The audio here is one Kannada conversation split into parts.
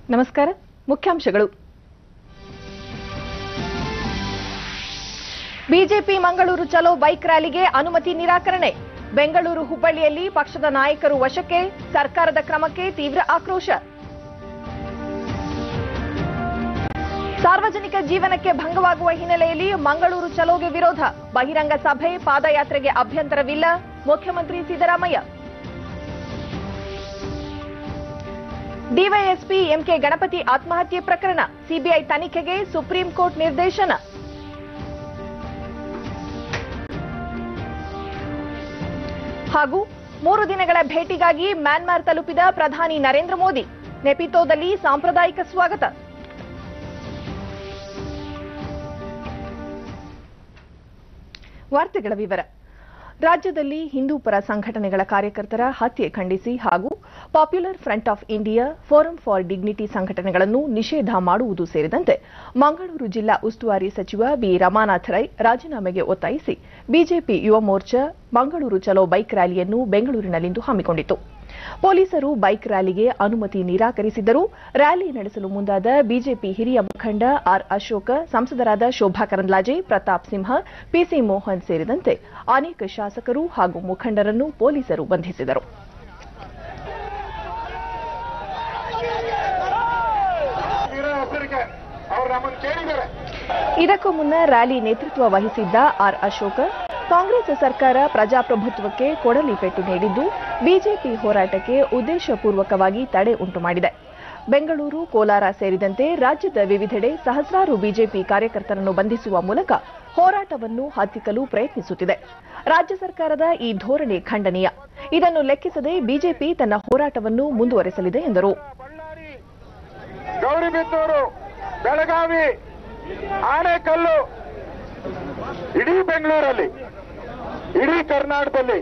ನಮಸ್ಕಾರ ಮುಖ್ಯಾಂಶಗಳು ಬಿಜೆಪಿ ಮಂಗಳೂರು ಚಲೋ ಬೈಕ್ ರ್ಯಾಲಿಗೆ ಅನುಮತಿ ನಿರಾಕರಣೆ ಬೆಂಗಳೂರು ಹುಬ್ಬಳ್ಳಿಯಲ್ಲಿ ಪಕ್ಷದ ನಾಯಕರು ವಶಕ್ಕೆ ಸರ್ಕಾರದ ಕ್ರಮಕ್ಕೆ ತೀವ್ರ ಆಕ್ರೋಶ ಸಾರ್ವಜನಿಕ ಜೀವನಕ್ಕೆ ಭಂಗವಾಗುವ ಹಿನ್ನೆಲೆಯಲ್ಲಿ ಮಂಗಳೂರು ಚಲೋಗೆ ವಿರೋಧ ಬಹಿರಂಗ ಸಭೆ ಪಾದಯಾತ್ರೆಗೆ ಅಭ್ಯಂತರವಿಲ್ಲ ಮುಖ್ಯಮಂತ್ರಿ ಸಿದ್ದರಾಮಯ್ಯ ಡಿವೈಎಸ್ಪಿ ಎಂಕೆ ಗಣಪತಿ ಆತ್ಮಹತ್ಯೆ ಪ್ರಕರಣ ಸಿಬಿಐ ತನಿಖೆಗೆ ಸುಪ್ರೀಂ ಕೋರ್ಟ್ ನಿರ್ದೇಶನ ಹಾಗೂ ಮೂರು ದಿನಗಳ ಭೇಟಿಗಾಗಿ ಮ್ಯಾನ್ಮಾರ್ ತಲುಪಿದ ಪ್ರಧಾನಿ ನರೇಂದ್ರ ಮೋದಿ ನೆಪಿತೋದಲ್ಲಿ ಸಾಂಪ್ರದಾಯಿಕ ಸ್ವಾಗತ ವಾರ್ತೆಗಳ ವಿವರ ರಾಜ್ಯದಲ್ಲಿ ಹಿಂದೂ ಪರ ಸಂಘಟನೆಗಳ ಕಾರ್ಯಕರ್ತರ ಹತ್ಯೆ ಖಂಡಿಸಿ ಹಾಗೂ popular front of India forum for dignity ಸಂಘಟನೆಗಳನ್ನು ನಿಷೇಧ ಮಾಡುವುದು ಸೇರಿದಂತೆ ಮಂಗಳೂರು ಜಿಲ್ಲಾ ಉಸ್ತುವಾರಿ ಸಚಿವ ಬಿ ರಮಾನಾಥ ರೈ ರಾಜೀನಾಮೆಗೆ ಒತ್ತಾಯಿಸಿ ಬಿಜೆಪಿ ಯುವ ಮೋರ್ಚಾ ಮಂಗಳೂರು ಚಲೋ ಬೈಕ್ ರ್ಯಾಲಿಯನ್ನು ಬೆಂಗಳೂರಿನಲ್ಲಿಂದು ಹಮ್ಮಿಕೊಂಡಿತ್ತು ಪೊಲೀಸರು ಬೈಕ್ ರ್ಯಾಲಿಗೆ ಅನುಮತಿ ನಿರಾಕರಿಸಿದ್ದರೂ ರ್ಯಾಲಿ ನಡೆಸಲು ಮುಂದಾದ ಬಿಜೆಪಿ ಹಿರಿಯ ಮುಖಂಡ ಆರ್ ಅಶೋಕ ಸಂಸದರಾದ ಶೋಭಾ ಕರಂದ್ಲಾಜೆ ಪ್ರತಾಪ್ ಸಿಂಹ ಪಿಸಿ ಮೋಹನ್ ಸೇರಿದಂತೆ ಅನೇಕ ಶಾಸಕರು ಹಾಗೂ ಮುಖಂಡರನ್ನು ಪೊಲೀಸರು ಬಂಧಿಸಿದರು ಇರೋ ಹೆಸರಿಗೆ ಅವ್ರು ನಮ್ಮನ್ನು ಕೇಳಿದ್ದಾರೆ ಇದಕ್ಕೂ ಮುನ್ನ ರ್ಯಾಲಿ ನೇತೃತ್ವ ವಹಿಸಿದ್ದ ಆರ್ ಅಶೋಕ ಕಾಂಗ್ರೆಸ್ ಸರ್ಕಾರ ಪ್ರಜಾಪ್ರಭುತ್ವಕ್ಕೆ ಕೊಡಲಿ ಪೆಟ್ಟು ನೀಡಿದ್ದು ಬಿಜೆಪಿ ಹೋರಾಟಕ್ಕೆ ಉದ್ದೇಶಪೂರ್ವಕವಾಗಿ ತಡೆ ಉಂಟು ಮಾಡಿದೆ ಬೆಂಗಳೂರು ಕೋಲಾರ ಸೇರಿದಂತೆ ರಾಜ್ಯದ ವಿವಿಧೆಡೆ ಸಹಸ್ರಾರು ಬಿಜೆಪಿ ಕಾರ್ಯಕರ್ತರನ್ನು ಬಂಧಿಸುವ ಮೂಲಕ ಹೋರಾಟವನ್ನು ಹತ್ತಿಕ್ಕಲು ಪ್ರಯತ್ನಿಸುತ್ತಿದೆ ರಾಜ್ಯ ಸರ್ಕಾರದ ಈ ಧೋರಣೆ ಖಂಡನೀಯ ಇದನ್ನು ಲೆಕ್ಕಿಸದೆ ಬಿಜೆಪಿ ತನ್ನ ಹೋರಾಟವನ್ನು ಮುಂದುವರೆಸಲಿದೆ ಎಂದರು ಬಳ್ಳಾರಿ ಗೌರಿಬಿದೂರು ಬೆಳಗಾವಿ ಆನೆಕಲ್ಲು ಇಡೀ ಬೆಂಗಳೂರಲ್ಲಿ ಇಡೀ ಕರ್ನಾಟಕದಲ್ಲಿ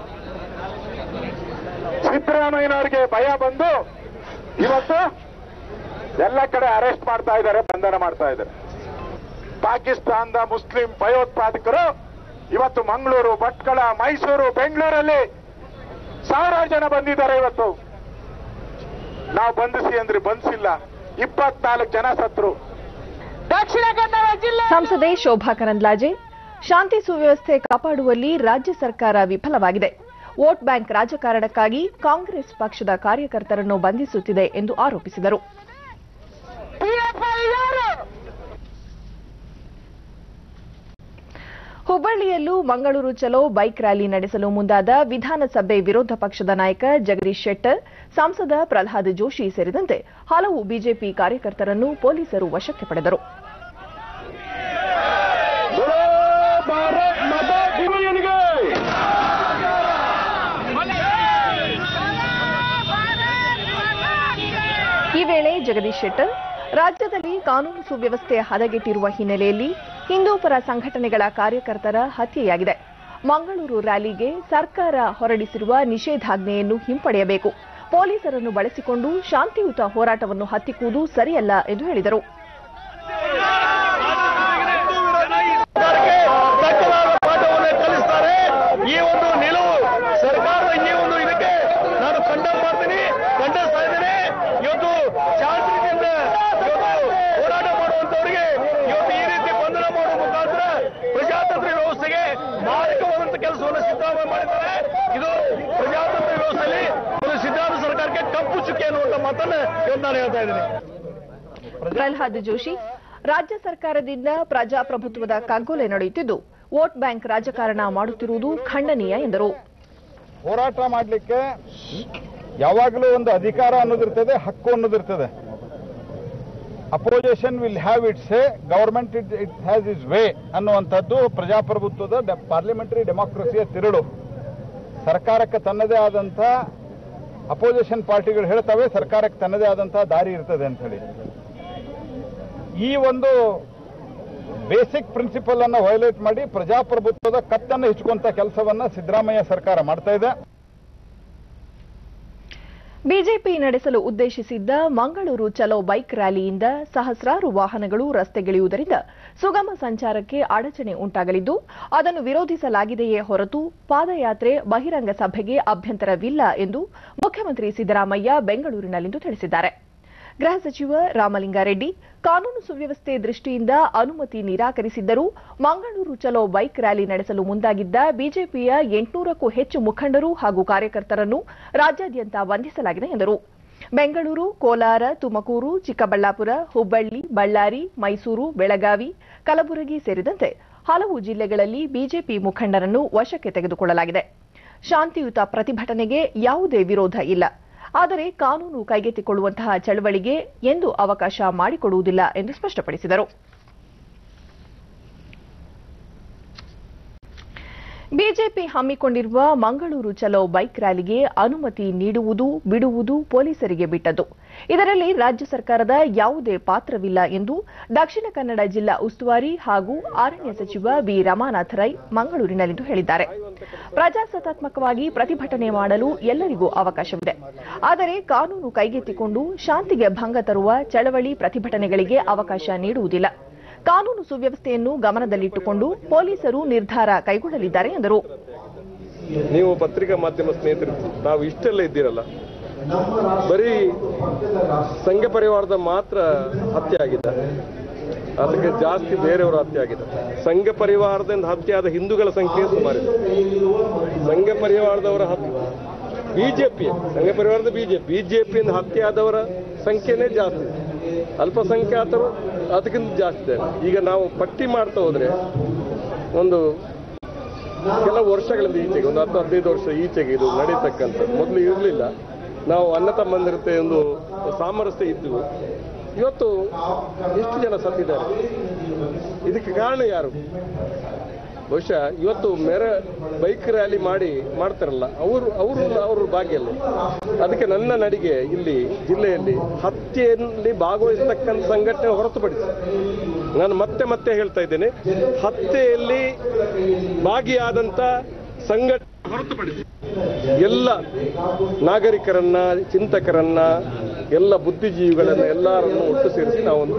ಸಿದ್ದರಾಮಯ್ಯನವರಿಗೆ ಭಯ ಬಂದು ಇವತ್ತು ಎಲ್ಲ ಕಡೆ ಅರೆಸ್ಟ್ ಮಾಡ್ತಾ ಇದ್ದಾರೆ ಬಂಧನ ಮಾಡ್ತಾ ಇದ್ದಾರೆ ಪಾಕಿಸ್ತಾನದ ಮುಸ್ಲಿಂ ಭಯೋತ್ಪಾದಕರು ಇವತ್ತು ಮಂಗಳೂರು ಭಟ್ಕಳ ಮೈಸೂರು ಬೆಂಗಳೂರಲ್ಲಿ ಸಾವಿರಾರು ಜನ ಬಂದಿದ್ದಾರೆ ಇವತ್ತು ನಾವು ಬಂಧಿಸಿ ಅಂದ್ರೆ ಬಂಧಿಸಿಲ್ಲ ಇಪ್ಪತ್ನಾಲ್ಕು ಜನ ಸತ್ರು ದಕ್ಷಿಣ ಕನ್ನಡ ಜಿಲ್ಲೆ ಸಂಸದೆ ಶೋಭಾ ಕರಂದ್ಲಾಜೆ ಶಾಂತಿ ಸುವ್ಯವಸ್ಥೆ ಕಾಪಾಡುವಲ್ಲಿ ರಾಜ್ಯ ಸರ್ಕಾರ ವಿಫಲವಾಗಿದೆ ವೋಟ್ ಬ್ಯಾಂಕ್ ರಾಜಕಾರಣಕ್ಕಾಗಿ ಕಾಂಗ್ರೆಸ್ ಪಕ್ಷದ ಕಾರ್ಯಕರ್ತರನ್ನು ಬಂಧಿಸುತ್ತಿದೆ ಎಂದು ಆರೋಪಿಸಿದರು ಹುಬ್ಬಳ್ಳಿಯಲ್ಲೂ ಮಂಗಳೂರು ಚಲೋ ಬೈಕ್ ರ್ಯಾಲಿ ನಡೆಸಲು ಮುಂದಾದ ವಿಧಾನಸಭೆ ವಿರೋಧ ಪಕ್ಷದ ನಾಯಕ ಜಗದೀಶ್ ಶೆಟ್ಟರ್ ಸಂಸದ ಪ್ರಹ್ಲಾದ್ ಜೋಶಿ ಸೇರಿದಂತೆ ಹಲವು ಬಿಜೆಪಿ ಕಾರ್ಯಕರ್ತರನ್ನು ಪೊಲೀಸರು ವಶಕ್ಕೆ ಪಡೆದರು ಭಾರತ್ ಮಾತಾ ಕಿ ಜೈ. ಈ ವೇಳೆ ಜಗದೀಶ್ ಶೆಟ್ಟರ್ ರಾಜ್ಯದಲ್ಲಿ ಕಾನೂನು ಸುವ್ಯವಸ್ಥೆ ಹದಗೆಟ್ಟಿರುವ ಹಿನ್ನೆಲೆಯಲ್ಲಿ ಹಿಂದೂಪರ ಸಂಘಟನೆಗಳ ಕಾರ್ಯಕರ್ತರ ಹತ್ಯೆಯಾಗಿದೆ ಮಂಗಳೂರು ರ್ಯಾಲಿಗೆ ಸರ್ಕಾರ ಹೊರಡಿಸಿರುವ ನಿಷೇಧಾಜ್ಞೆಯನ್ನು ಹಿಂಪಡೆಯಬೇಕು ಪೊಲೀಸರನ್ನು ಬಳಸಿಕೊಂಡು ಶಾಂತಿಯುತ ಹೋರಾಟವನ್ನು ಹತ್ತಿಕ್ಕುವುದು ಸರಿಯಲ್ಲ ಎಂದು ಹೇಳಿದರು ಸರ್ಕಾರಕ್ಕೆ ತಕ್ಕದಾದ ಪಾಠವನ್ನು ಕಲಿಸ್ತಾರೆ ಈ ಒಂದು ನಿಲುವು ಸರ್ಕಾರದ ಈ ಒಂದು ಇದಕ್ಕೆ ನಾನು ಖಂಡನೆ ಮಾಡ್ತೀನಿ ಖಂಡಿಸ್ತಾ ಇದ್ದೇನೆ ಇವತ್ತು ಶಾಂತಿಯಿಂದ ಇವತ್ತು ಹೋರಾಟ ಮಾಡುವಂತವರಿಗೆ ಇವತ್ತು ಈ ರೀತಿ ಬಂಧನ ಮಾಡುವ ಮುಖಾಂತರ ಪ್ರಜಾತಂತ್ರ ವ್ಯವಸ್ಥೆಗೆ ಮಾರಕವಾದಂತ ಕೆಲಸವನ್ನು ಸಿದ್ದರಾಮಯ್ಯ ಮಾಡಿದ್ದಾರೆ ಇದು ಪ್ರಜಾತಂತ್ರ ವ್ಯವಸ್ಥೆಯಲ್ಲಿ ಒಂದು ಸಿದ್ದರಾಮಯ್ಯ ಸರ್ಕಾರಕ್ಕೆ ಕಪ್ಪು ಚುಕ್ಕೆ ಅನ್ನುವಂತ ಮಾತನ್ನ ಇವತ್ತು ನಾನು ಹೇಳ್ತಾ ಇದ್ದೀನಿ ಪ್ರಹ್ಲಾದ್ ಜೋಶಿ ರಾಜ್ಯ ಸರ್ಕಾರದಿಂದ ಪ್ರಜಾಪ್ರಭುತ್ವದ ಕಗ್ಗೊಲೆ ನಡೆಯುತ್ತಿದ್ದು ವೋಟ್ ಬ್ಯಾಂಕ್ ರಾಜಕಾರಣ ಮಾಡುತ್ತಿರುವುದು ಖಂಡನೀಯ ಎಂದರು ಹೋರಾಟ ಮಾಡಲಿಕ್ಕೆ ಯಾವಾಗಲೂ ಒಂದು ಅಧಿಕಾರ ಅನ್ನೋದಿರ್ತದೆ ಹಕ್ಕು ಅನ್ನೋದಿರ್ತದೆ opposition will have it's a government it it has is way ಅನ್ನುವಂಥದ್ದು ಪ್ರಜಾಪ್ರಭುತ್ವದ ಪಾರ್ಲಿಮೆಂಟರಿ ಡೆಮಾಕ್ರಸಿಯ ತಿರುಳು ಸರ್ಕಾರಕ್ಕೆ ತನ್ನದೇ ಆದಂಥ ಅಪೋಸಿಷನ್ ಪಾರ್ಟಿಗಳು ಹೇಳ್ತವೆ ಸರ್ಕಾರಕ್ಕೆ ತನ್ನದೇ ಆದಂಥ ದಾರಿ ಇರ್ತದೆ ಅಂತ ಹೇಳಿ ಈ ಒಂದು ಬೇಸಿಕ್ ಪ್ರಿನ್ಸಿಪಲ್ ಅನ್ನು ವಯೋಲೇಟ್ ಮಾಡಿ ಪ್ರಜಾಪ್ರಭುತ್ವದ ಕತ್ತನ್ನು ಹಿಚ್ಕೊಂತ ಕೆಲಸವನ್ನ ಸಿದ್ದರಾಮಯ್ಯ ಸರ್ಕಾರ ಮಾಡ್ತಾ ಇದೆ ಬಿಜೆಪಿ ನಡೆಸಲು ಉದ್ದೇಶಿಸಿದ್ದ ಮಂಗಳೂರು ಚಲೋ ಬೈಕ್ ರ್ಯಾಲಿಯಿಂದ ಸಹಸ್ರಾರು ವಾಹನಗಳು ರಸ್ತೆಗಿಳಿಯುವುದರಿಂದ ಸುಗಮ ಸಂಚಾರಕ್ಕೆ ಅಡಚಣೆ ಉಂಟಾಗಲಿದ್ದು ಅದನ್ನು ವಿರೋಧಿಸಲಾಗಿದೆಯೇ ಹೊರತು ಪಾದಯಾತ್ರೆ ಬಹಿರಂಗ ಸಭೆಗೆ ಅಭ್ಯಂತರವಿಲ್ಲ ಎಂದು ಮುಖ್ಯಮಂತ್ರಿ ಸಿದ್ದರಾಮಯ್ಯ ಬೆಂಗಳೂರಿನಲ್ಲಿಂದು ತಿಳಿಸಿದ್ದಾರೆ ಗೃಹ ಸಚಿವ ರಾಮಲಿಂಗಾರೆಡ್ಡಿ ಕಾನೂನು ಸುವ್ಯವಸ್ಥೆ ದೃಷ್ಟಿಯಿಂದ ಅನುಮತಿ ನಿರಾಕರಿಸಿದ್ದರೂ ಮಂಗಳೂರು ಚಲೋ ಬೈಕ್ ರ್ಯಾಲಿ ನಡೆಸಲು ಮುಂದಾಗಿದ್ದ ಬಿಜೆಪಿಯ ಎಂಟುನೂರಕ್ಕೂ ಹೆಚ್ಚು ಮುಖಂಡರು ಹಾಗೂ ಕಾರ್ಯಕರ್ತರನ್ನು ರಾಜ್ಯಾದ್ಯಂತ ಬಂಧಿಸಲಾಗಿದೆ ಎಂದರು ಬೆಂಗಳೂರು ಕೋಲಾರ ತುಮಕೂರು ಚಿಕ್ಕಬಳ್ಳಾಪುರ ಹುಬ್ಬಳ್ಳಿ ಬಳ್ಳಾರಿ ಮೈಸೂರು ಬೆಳಗಾವಿ ಕಲಬುರಗಿ ಸೇರಿದಂತೆ ಹಲವು ಜಿಲ್ಲೆಗಳಲ್ಲಿ ಬಿಜೆಪಿ ಮುಖಂಡರನ್ನು ವಶಕ್ಕೆ ತೆಗೆದುಕೊಳ್ಳಲಾಗಿದೆ ಶಾಂತಿಯುತ ಪ್ರತಿಭಟನೆಗೆ ಯಾವುದೇ ವಿರೋಧ ಇಲ್ಲ ಆದರೆ ಕಾನೂನು ಕೈಗೆತ್ತಿಕೊಳ್ಳುವಂತಹ ಚಳವಳಿಗೆ ಎಂದು ಅವಕಾಶ ಮಾಡಿಕೊಡುವುದಿಲ್ಲ ಎಂದು ಸ್ಪಷ್ಟಪಡಿಸಿದರು ಬಿಜೆಪಿ ಹಮ್ಮಿಕೊಂಡಿರುವ ಮಂಗಳೂರು ಚಲೋ ಬೈಕ್ ರ್ಯಾಲಿಗೆ ಅನುಮತಿ ನೀಡುವುದು ಬಿಡುವುದು ಪೊಲೀಸರಿಗೆ ಬಿಟ್ಟದ್ದು ಇದರಲ್ಲಿ ರಾಜ್ಯ ಸರ್ಕಾರದ ಯಾವುದೇ ಪಾತ್ರವಿಲ್ಲ ಎಂದು ದಕ್ಷಿಣ ಕನ್ನಡ ಜಿಲ್ಲಾ ಉಸ್ತುವಾರಿ ಹಾಗೂ ಅರಣ್ಯ ಸಚಿವ ಬಿ ರಮಾನಾಥ ರೈ ಮಂಗಳೂರಿನಲ್ಲಿಂದು ಹೇಳಿದ್ದಾರೆ ಪ್ರಜಾಸತ್ತಾತ್ಮಕವಾಗಿ ಪ್ರತಿಭಟನೆ ಮಾಡಲು ಎಲ್ಲರಿಗೂ ಅವಕಾಶವಿದೆ ಆದರೆ ಕಾನೂನು ಕೈಗೆತ್ತಿಕೊಂಡು ಶಾಂತಿಗೆ ಭಂಗ ತರುವ ಚಳವಳಿ ಪ್ರತಿಭಟನೆಗಳಿಗೆ ಅವಕಾಶ ನೀಡುವುದಿಲ್ಲ ಕಾನೂನು ಸುವ್ಯವಸ್ಥೆಯನ್ನು ಗಮನದಲ್ಲಿಟ್ಟುಕೊಂಡು ಪೊಲೀಸರು ನಿರ್ಧಾರ ಕೈಗೊಳ್ಳಲಿದ್ದಾರೆ ಎಂದರು ನೀವು ಪತ್ರಿಕಾ ಮಾಧ್ಯಮ ಸ್ನೇಹಿತರು ನಾವು ಇಷ್ಟೆಲ್ಲ ಇದ್ದೀರಲ್ಲ ಬರೀ ಸಂಘ ಪರಿವಾರದ ಮಾತ್ರ ಹತ್ಯೆ ಆಗಿದೆ ಅದಕ್ಕೆ ಜಾಸ್ತಿ ಬೇರೆಯವರ ಹತ್ಯೆ ಆಗಿದೆ ಸಂಘ ಪರಿವಾರದಿಂದ ಹತ್ಯೆ ಆದ ಹಿಂದೂಗಳ ಸಂಖ್ಯೆ ಸುಮಾರಿದೆ ಸಂಘ ಪರಿವಾರದವರ ಹತ್ಯೆ ಬಿಜೆಪಿ ಸಂಘ ಪರಿವಾರದ ಬಿಜೆಪಿ ಬಿಜೆಪಿಯಿಂದ ಹತ್ಯೆ ಆದವರ ಸಂಖ್ಯೆನೇ ಜಾಸ್ತಿ ಇದೆ. ಅಲ್ಪಸಂಖ್ಯಾತರು ಅದಕ್ಕಿಂತ ಜಾಸ್ತಿ ಇದೆ ಈಗ ನಾವು ಪಟ್ಟಿ ಮಾಡ್ತಾ ಹೋದ್ರೆ ಒಂದು ಕೆಲವು ವರ್ಷಗಳಿಂದ ಈಚೆಗೆ ಒಂದು ಹತ್ತು ಹದಿನೈದು ವರ್ಷ ಈಚೆಗೆ ಇದು ನಡೀತಕ್ಕಂಥ ಮೊದಲು ಇರಲಿಲ್ಲ ನಾವು ಅನ್ನ ತಮ್ಮಂದಿರತೆ ಒಂದು ಸಾಮರಸ್ಯ ಇದ್ದು ಇವತ್ತು ಎಷ್ಟು ಜನ ಸತ್ತಿದ್ದಾರೆ ಇದಕ್ಕೆ ಕಾರಣ ಯಾರು ಬಹುಶಃ ಇವತ್ತು ಮೆರ ಬೈಕ್ ರ್ಯಾಲಿ ಮಾಡಿ ಮಾಡ್ತಾರಲ್ಲ ಅವರು ಅವರು ಅವರು ಭಾಗ್ಯ ಅಲ್ಲ ಅದಕ್ಕೆ ನನ್ನ ನಡಿಗೆ ಇಲ್ಲಿ ಜಿಲ್ಲೆಯಲ್ಲಿ ಹತ್ಯೆಯಲ್ಲಿ ಭಾಗವಹಿಸತಕ್ಕಂಥ ಸಂಘಟನೆ ಹೊರತುಪಡಿಸಿ ನಾನು ಮತ್ತೆ ಮತ್ತೆ ಹೇಳ್ತಾ ಇದ್ದೇನೆ ಹತ್ಯೆಯಲ್ಲಿ ಭಾಗಿಯಾದಂಥ ಸಂಘಟನೆ ಹೊರತುಪಡಿಸಿ ಎಲ್ಲ ನಾಗರಿಕರನ್ನ ಚಿಂತಕರನ್ನ ಎಲ್ಲ ಬುದ್ಧಿಜೀವಿಗಳನ್ನ ಎಲ್ಲರನ್ನು ಒಟ್ಟು ಸೇರಿಸಿ ನಾವೊಂದು